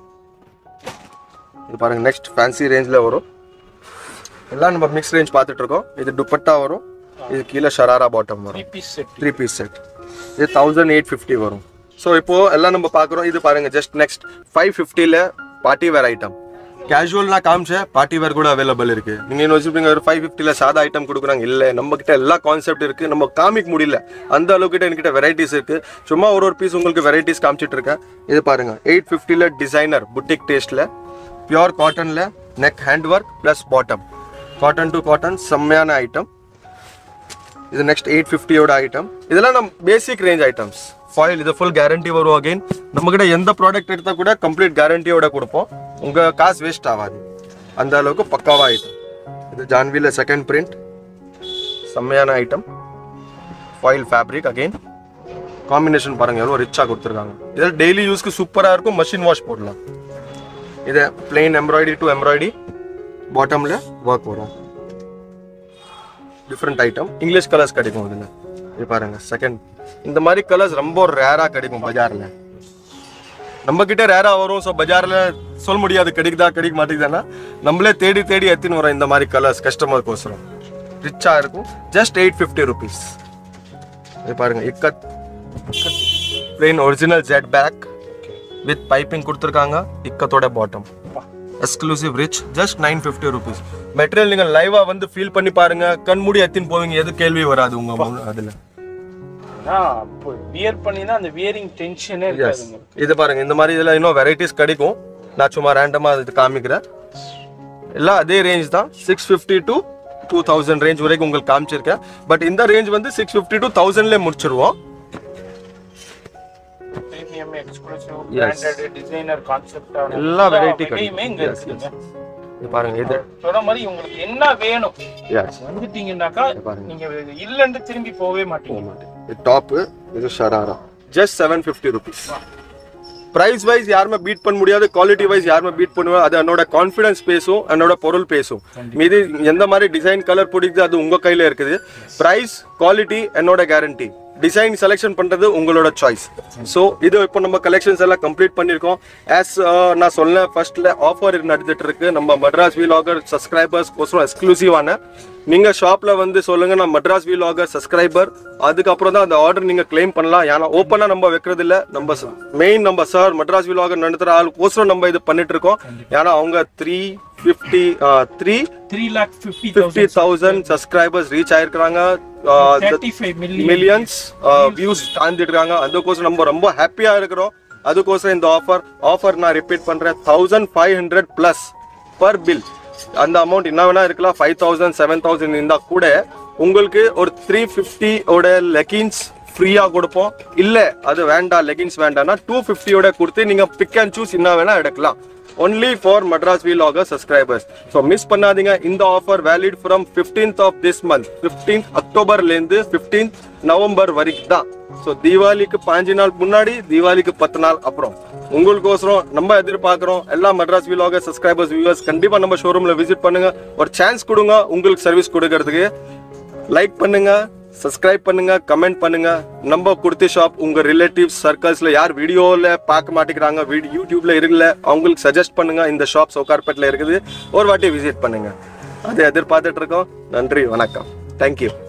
Speaker 1: இது பாருங்க நெக்ஸ்ட் ஃபேன்சி ரேஞ்சில் வரும் எல்லாம் நம்ம மிக்ஸ் ரேஞ்ச் பார்த்துட்டு இருக்கோம் இது துப்பட்டா வரும் இது கீழே ஷராரா பாட்டம் வரும்
Speaker 2: three piece set
Speaker 1: three piece set இது தௌசண்ட் எயிட் ஃபிஃப்டி வரும் ஸோ இப்போ எல்லாம் நம்ம பார்க்குறோம் இது பாருங்க ஜஸ்ட் நெக்ஸ்ட் ஃபைவ் ஃபிஃப்டியில் பார்ட்டி வேர் ஐட்டம் கேஷுவல் நான் காமிச்சேன் பார்ட்டி வேர் கூட அவைலபிள் இருக்கு நீங்க என்ன வச்சுருப்பீங்க ஒரு ஃபைவ் ஃபிஃப்டியில் சாதா ஐட்டம் கொடுக்குறாங்க இல்லை நம்ம கிட்ட எல்லா கான்செப்ட் இருக்கு நம்ம காமிக்க முடியல அந்த அளவுக்கு கிட்ட என்கிட்ட வெரைட்டிஸ் இருக்கு சும்மா ஒரு ஒரு பீஸ் உங்களுக்கு வெரைட்டிஸ் காமிச்சிட்டு இருக்கேன் இது பாருங்க எயிட் ஃபிஃப்டியில் டிசைனர் புட்டிக் டேஸ்ட்ல பியோர் காட்டன்ல neck hand work plus bottom cotton to cotton செம்மையான ஐட்டம் இது நெக்ஸ்ட் எயிட் ஃபிஃப்டியோட ஐட்டம் இதெல்லாம் நம்ம பேசிக் ரேஞ்ச் ஐட்டம்ஸ் ஃபாயில் இது ஃபுல் கேரண்டி வரும் அகைன் நம்மக்கிட்ட எந்த ப்ராடக்ட் எடுத்தால் கூட கம்ப்ளீட் கேரண்டியோட கொடுப்போம் உங்கள் காசு வேஸ்ட் ஆகாது அந்த அளவுக்கு பக்காவா ஐட்டம் இது ஜான்வில செகண்ட் பிரிண்ட் செம்மையான item foil fabric again combination பாருங்க எவ்வளோ ரிச்சாக கொடுத்துருக்காங்க இதில் டெய்லி யூஸ்க்கு சூப்பராக இருக்கும் மஷின் வாஷ் போடலாம் இது பிளெயின் எம்ப்ராய்டரி டு எம்ப்ராய்டரி பாட்டமில் ஒர்க் வரும் டிஃப்ரெண்ட் ஐட்டம் இங்கிலீஷ் கலர்ஸ் கிடைக்கும் இதில் இது பாருங்க செகண்ட் இந்த மாதிரி கலர்ஸ் ரொம்ப ரேராக கிடைக்கும் பஜாரில் நம்ம கிட்ட ரேரா வரும் ஸோ பஜாரில் சொல்ல முடியாது கிடைக்குதா கிடைக்க மாட்டேங்குதானா நம்மளே தேடி தேடி எத்தின்னு வரோம் இந்த மாதிரி கலர்ஸ் கஸ்டமருக்கோசரம் ரிச்சாக இருக்கும் ஜஸ்ட் எயிட் ஃபிஃப்டி ருபீஸ் இது பாருங்க ikat plain original jet back with piping கொடுத்துருக்காங்க இக்கத்தோட bottom exclusive rich just nine fifty rupees material நீங்கள் லைவாக வந்து ஃபீல் பண்ணி பாருங்க கண் மூடி எத்தின்னு போவீங்க எது கேள்வி வராது உங்க முன் அதில்
Speaker 2: வியர் பண்ணினா அந்த வியரிங் டென்ஷனே இருக்காதுங்க
Speaker 1: இது பாருங்க இந்த மாதிரி இதில் இன்னும் வெரைட்டிஸ் கிடைக்கும் நான் சும்மா ரேண்டமாக இது காமிக்கிறேன் எல்லாம் அதே ரேஞ்ச் தான் six fifty to two thousand range வரைக்கும் உங்களுக்கு காமிச்சிருக்கேன் பட் இந்த ரேஞ்ச் வந்து சிக்ஸ் ஃபிஃப்டி டு தௌசண்ட்லேயே முடிச்சிருவோம்
Speaker 2: premium exclusive
Speaker 1: Yes.
Speaker 2: Branded designer concept
Speaker 1: எல்லா variety
Speaker 2: வகையுமே இங்க
Speaker 1: Yes,
Speaker 2: இருக்குங்க
Speaker 1: இது பாருங்க இது
Speaker 2: சொன்ன மாதிரி உங்களுக்கு என்ன வேணும்
Speaker 1: எஸ்
Speaker 2: வந்துட்டீங்கன்னாக்கா
Speaker 1: பாருங்க.
Speaker 2: நீங்க இல்லன்னு திரும்பி போகவே மாட்டீங்க
Speaker 1: போக மாட்டேன் இது டாப்பு இது sharara just seven fifty rupees price wise யாருமே பீட் பண்ண முடியாது குவாலிட்டி வைஸ் யாருமே பீட் பண்ணுவாங்க அது என்னோட கான்ஃபிடன்ஸ் பேசும் என்னோட பொருள் பேசும் மீதி எந்த மாதிரி டிசைன் கலர் பிடிக்குது அது உங்க கையில இருக்குது ப்ரைஸ் குவாலிட்டி என்னோட கேரண்டி டிசைன் செலெக்ஷன் பண்றது உங்களோட சாய்ஸ் ஸோ இது இப்போ நம்ம கலெக்ஷன்ஸ் எல்லாம் கம்ப்ளீட் பண்ணியிருக்கோம் ஆஸ் நான் சொன்னேன் ஃபர்ஸ்ட்ல ஆஃபர் நடந்துட்டு இருக்கு நம்ம மட்ராஸ் வீலாகர் சப்ஸ்கிரைபர்ஸ் கோசரம் எக்ஸ்க்ளூசிவான நீங்க ஷாப்ல வந்து சொல்லுங்க நான் மட்ராஸ் வீலாகர் சப்ஸ்கிரைபர் அதுக்கப்புறம் தான் அந்த ஆர்டர் நீங்க கிளைம் பண்ணலாம் ஏன்னா ஓப்பனா நம்ம வைக்கிறது இல்ல நம்ம மெயின் நம்ம சார் மட்ராஸ் வீலாகர் நடத்துற ஆள் கோசரம் நம்ம இது பண்ணிட்டு இருக்கோம் ஏன்னா அவங்க three fifty three
Speaker 2: three lakh fifty
Speaker 1: fifty thousand subscribers reach ஆயிருக்கிறாங்க
Speaker 2: thirty five million
Speaker 1: millions views தாண்டிட்டு இருக்காங்க அதுக்கோசரம் நம்ம ரொம்ப ஹாப்பியா இருக்கிறோம் அதுக்கோசரம் இந்த ஆஃபர் ஆஃபர் நான் ரிப்பீட் பண்றேன் thousand five hundred plus per bill அந்த அமௌண்ட் என்ன வேணா இருக்கலாம் ஃபைவ் தௌசண்ட் செவன் தௌசண்ட் இருந்தா கூட உங்களுக்கு ஒரு த்ரீ ஃபிஃப்டி ஓட லெகின்ஸ் ஃப்ரீயா கொடுப்போம் இல்ல அது வேண்டாம் லெகின்ஸ் வேண்டாம்னா டூ ஃபிஃப்டியோட கொடுத்து நீங்க பிக் அண்ட் சூஸ் என்ன வேணா எடுக்கலாம் ஒன்லி ஃபார் மட்ராஸ் வீல் ஆகர் சப்ஸ்கிரைபர்ஸ் ஸோ மிஸ் பண்ணாதீங்க இந்த offer valid from fifteenth of this month fifteenth அக்டோபர்லேருந்து ஃபிஃப்டீன்த் நவம்பர் வரைக்கும் தான் ஸோ தீபாவளிக்கு பாஞ்சு நாள் முன்னாடி தீபாவளிக்கு பத்து நாள் அப்புறம் உங்களுக்கோசரம் நம்ம எதிர்பார்க்குறோம் எல்லா மட்ராஸ் வீல் ஆகர் சப்ஸ்கிரைபர்ஸ் வியூவர்ஸ் கண்டிப்பாக நம்ம ஷோரூமில் விசிட் பண்ணுங்க ஒரு சான்ஸ் கொடுங்க உங்களுக்கு சர்வீஸ் கொடுக்கறதுக்கு லைக் பண்ணுங்க சப்ஸ்கிரைப் பண்ணுங்க கமெண்ட் பண்ணுங்க நம்ம குர்த்தி ஷாப் உங்க ரிலேட்டிவ்ஸ் சர்க்கிள்ஸ்ல யார் வீடியோல பார்க்க மாட்டேங்கிறாங்க வீடியோ யூடியூப்ல இருக்குல்ல அவங்களுக்கு சஜஸ்ட் பண்ணுங்க இந்த ஷாப் சவுகார்பேட்ல இருக்குது ஒரு வாட்டி விசிட் பண்ணுங்க அதை எதிர்பார்த்துட்டு இருக்கோம் நன்றி வணக்கம் தேங்க்யூ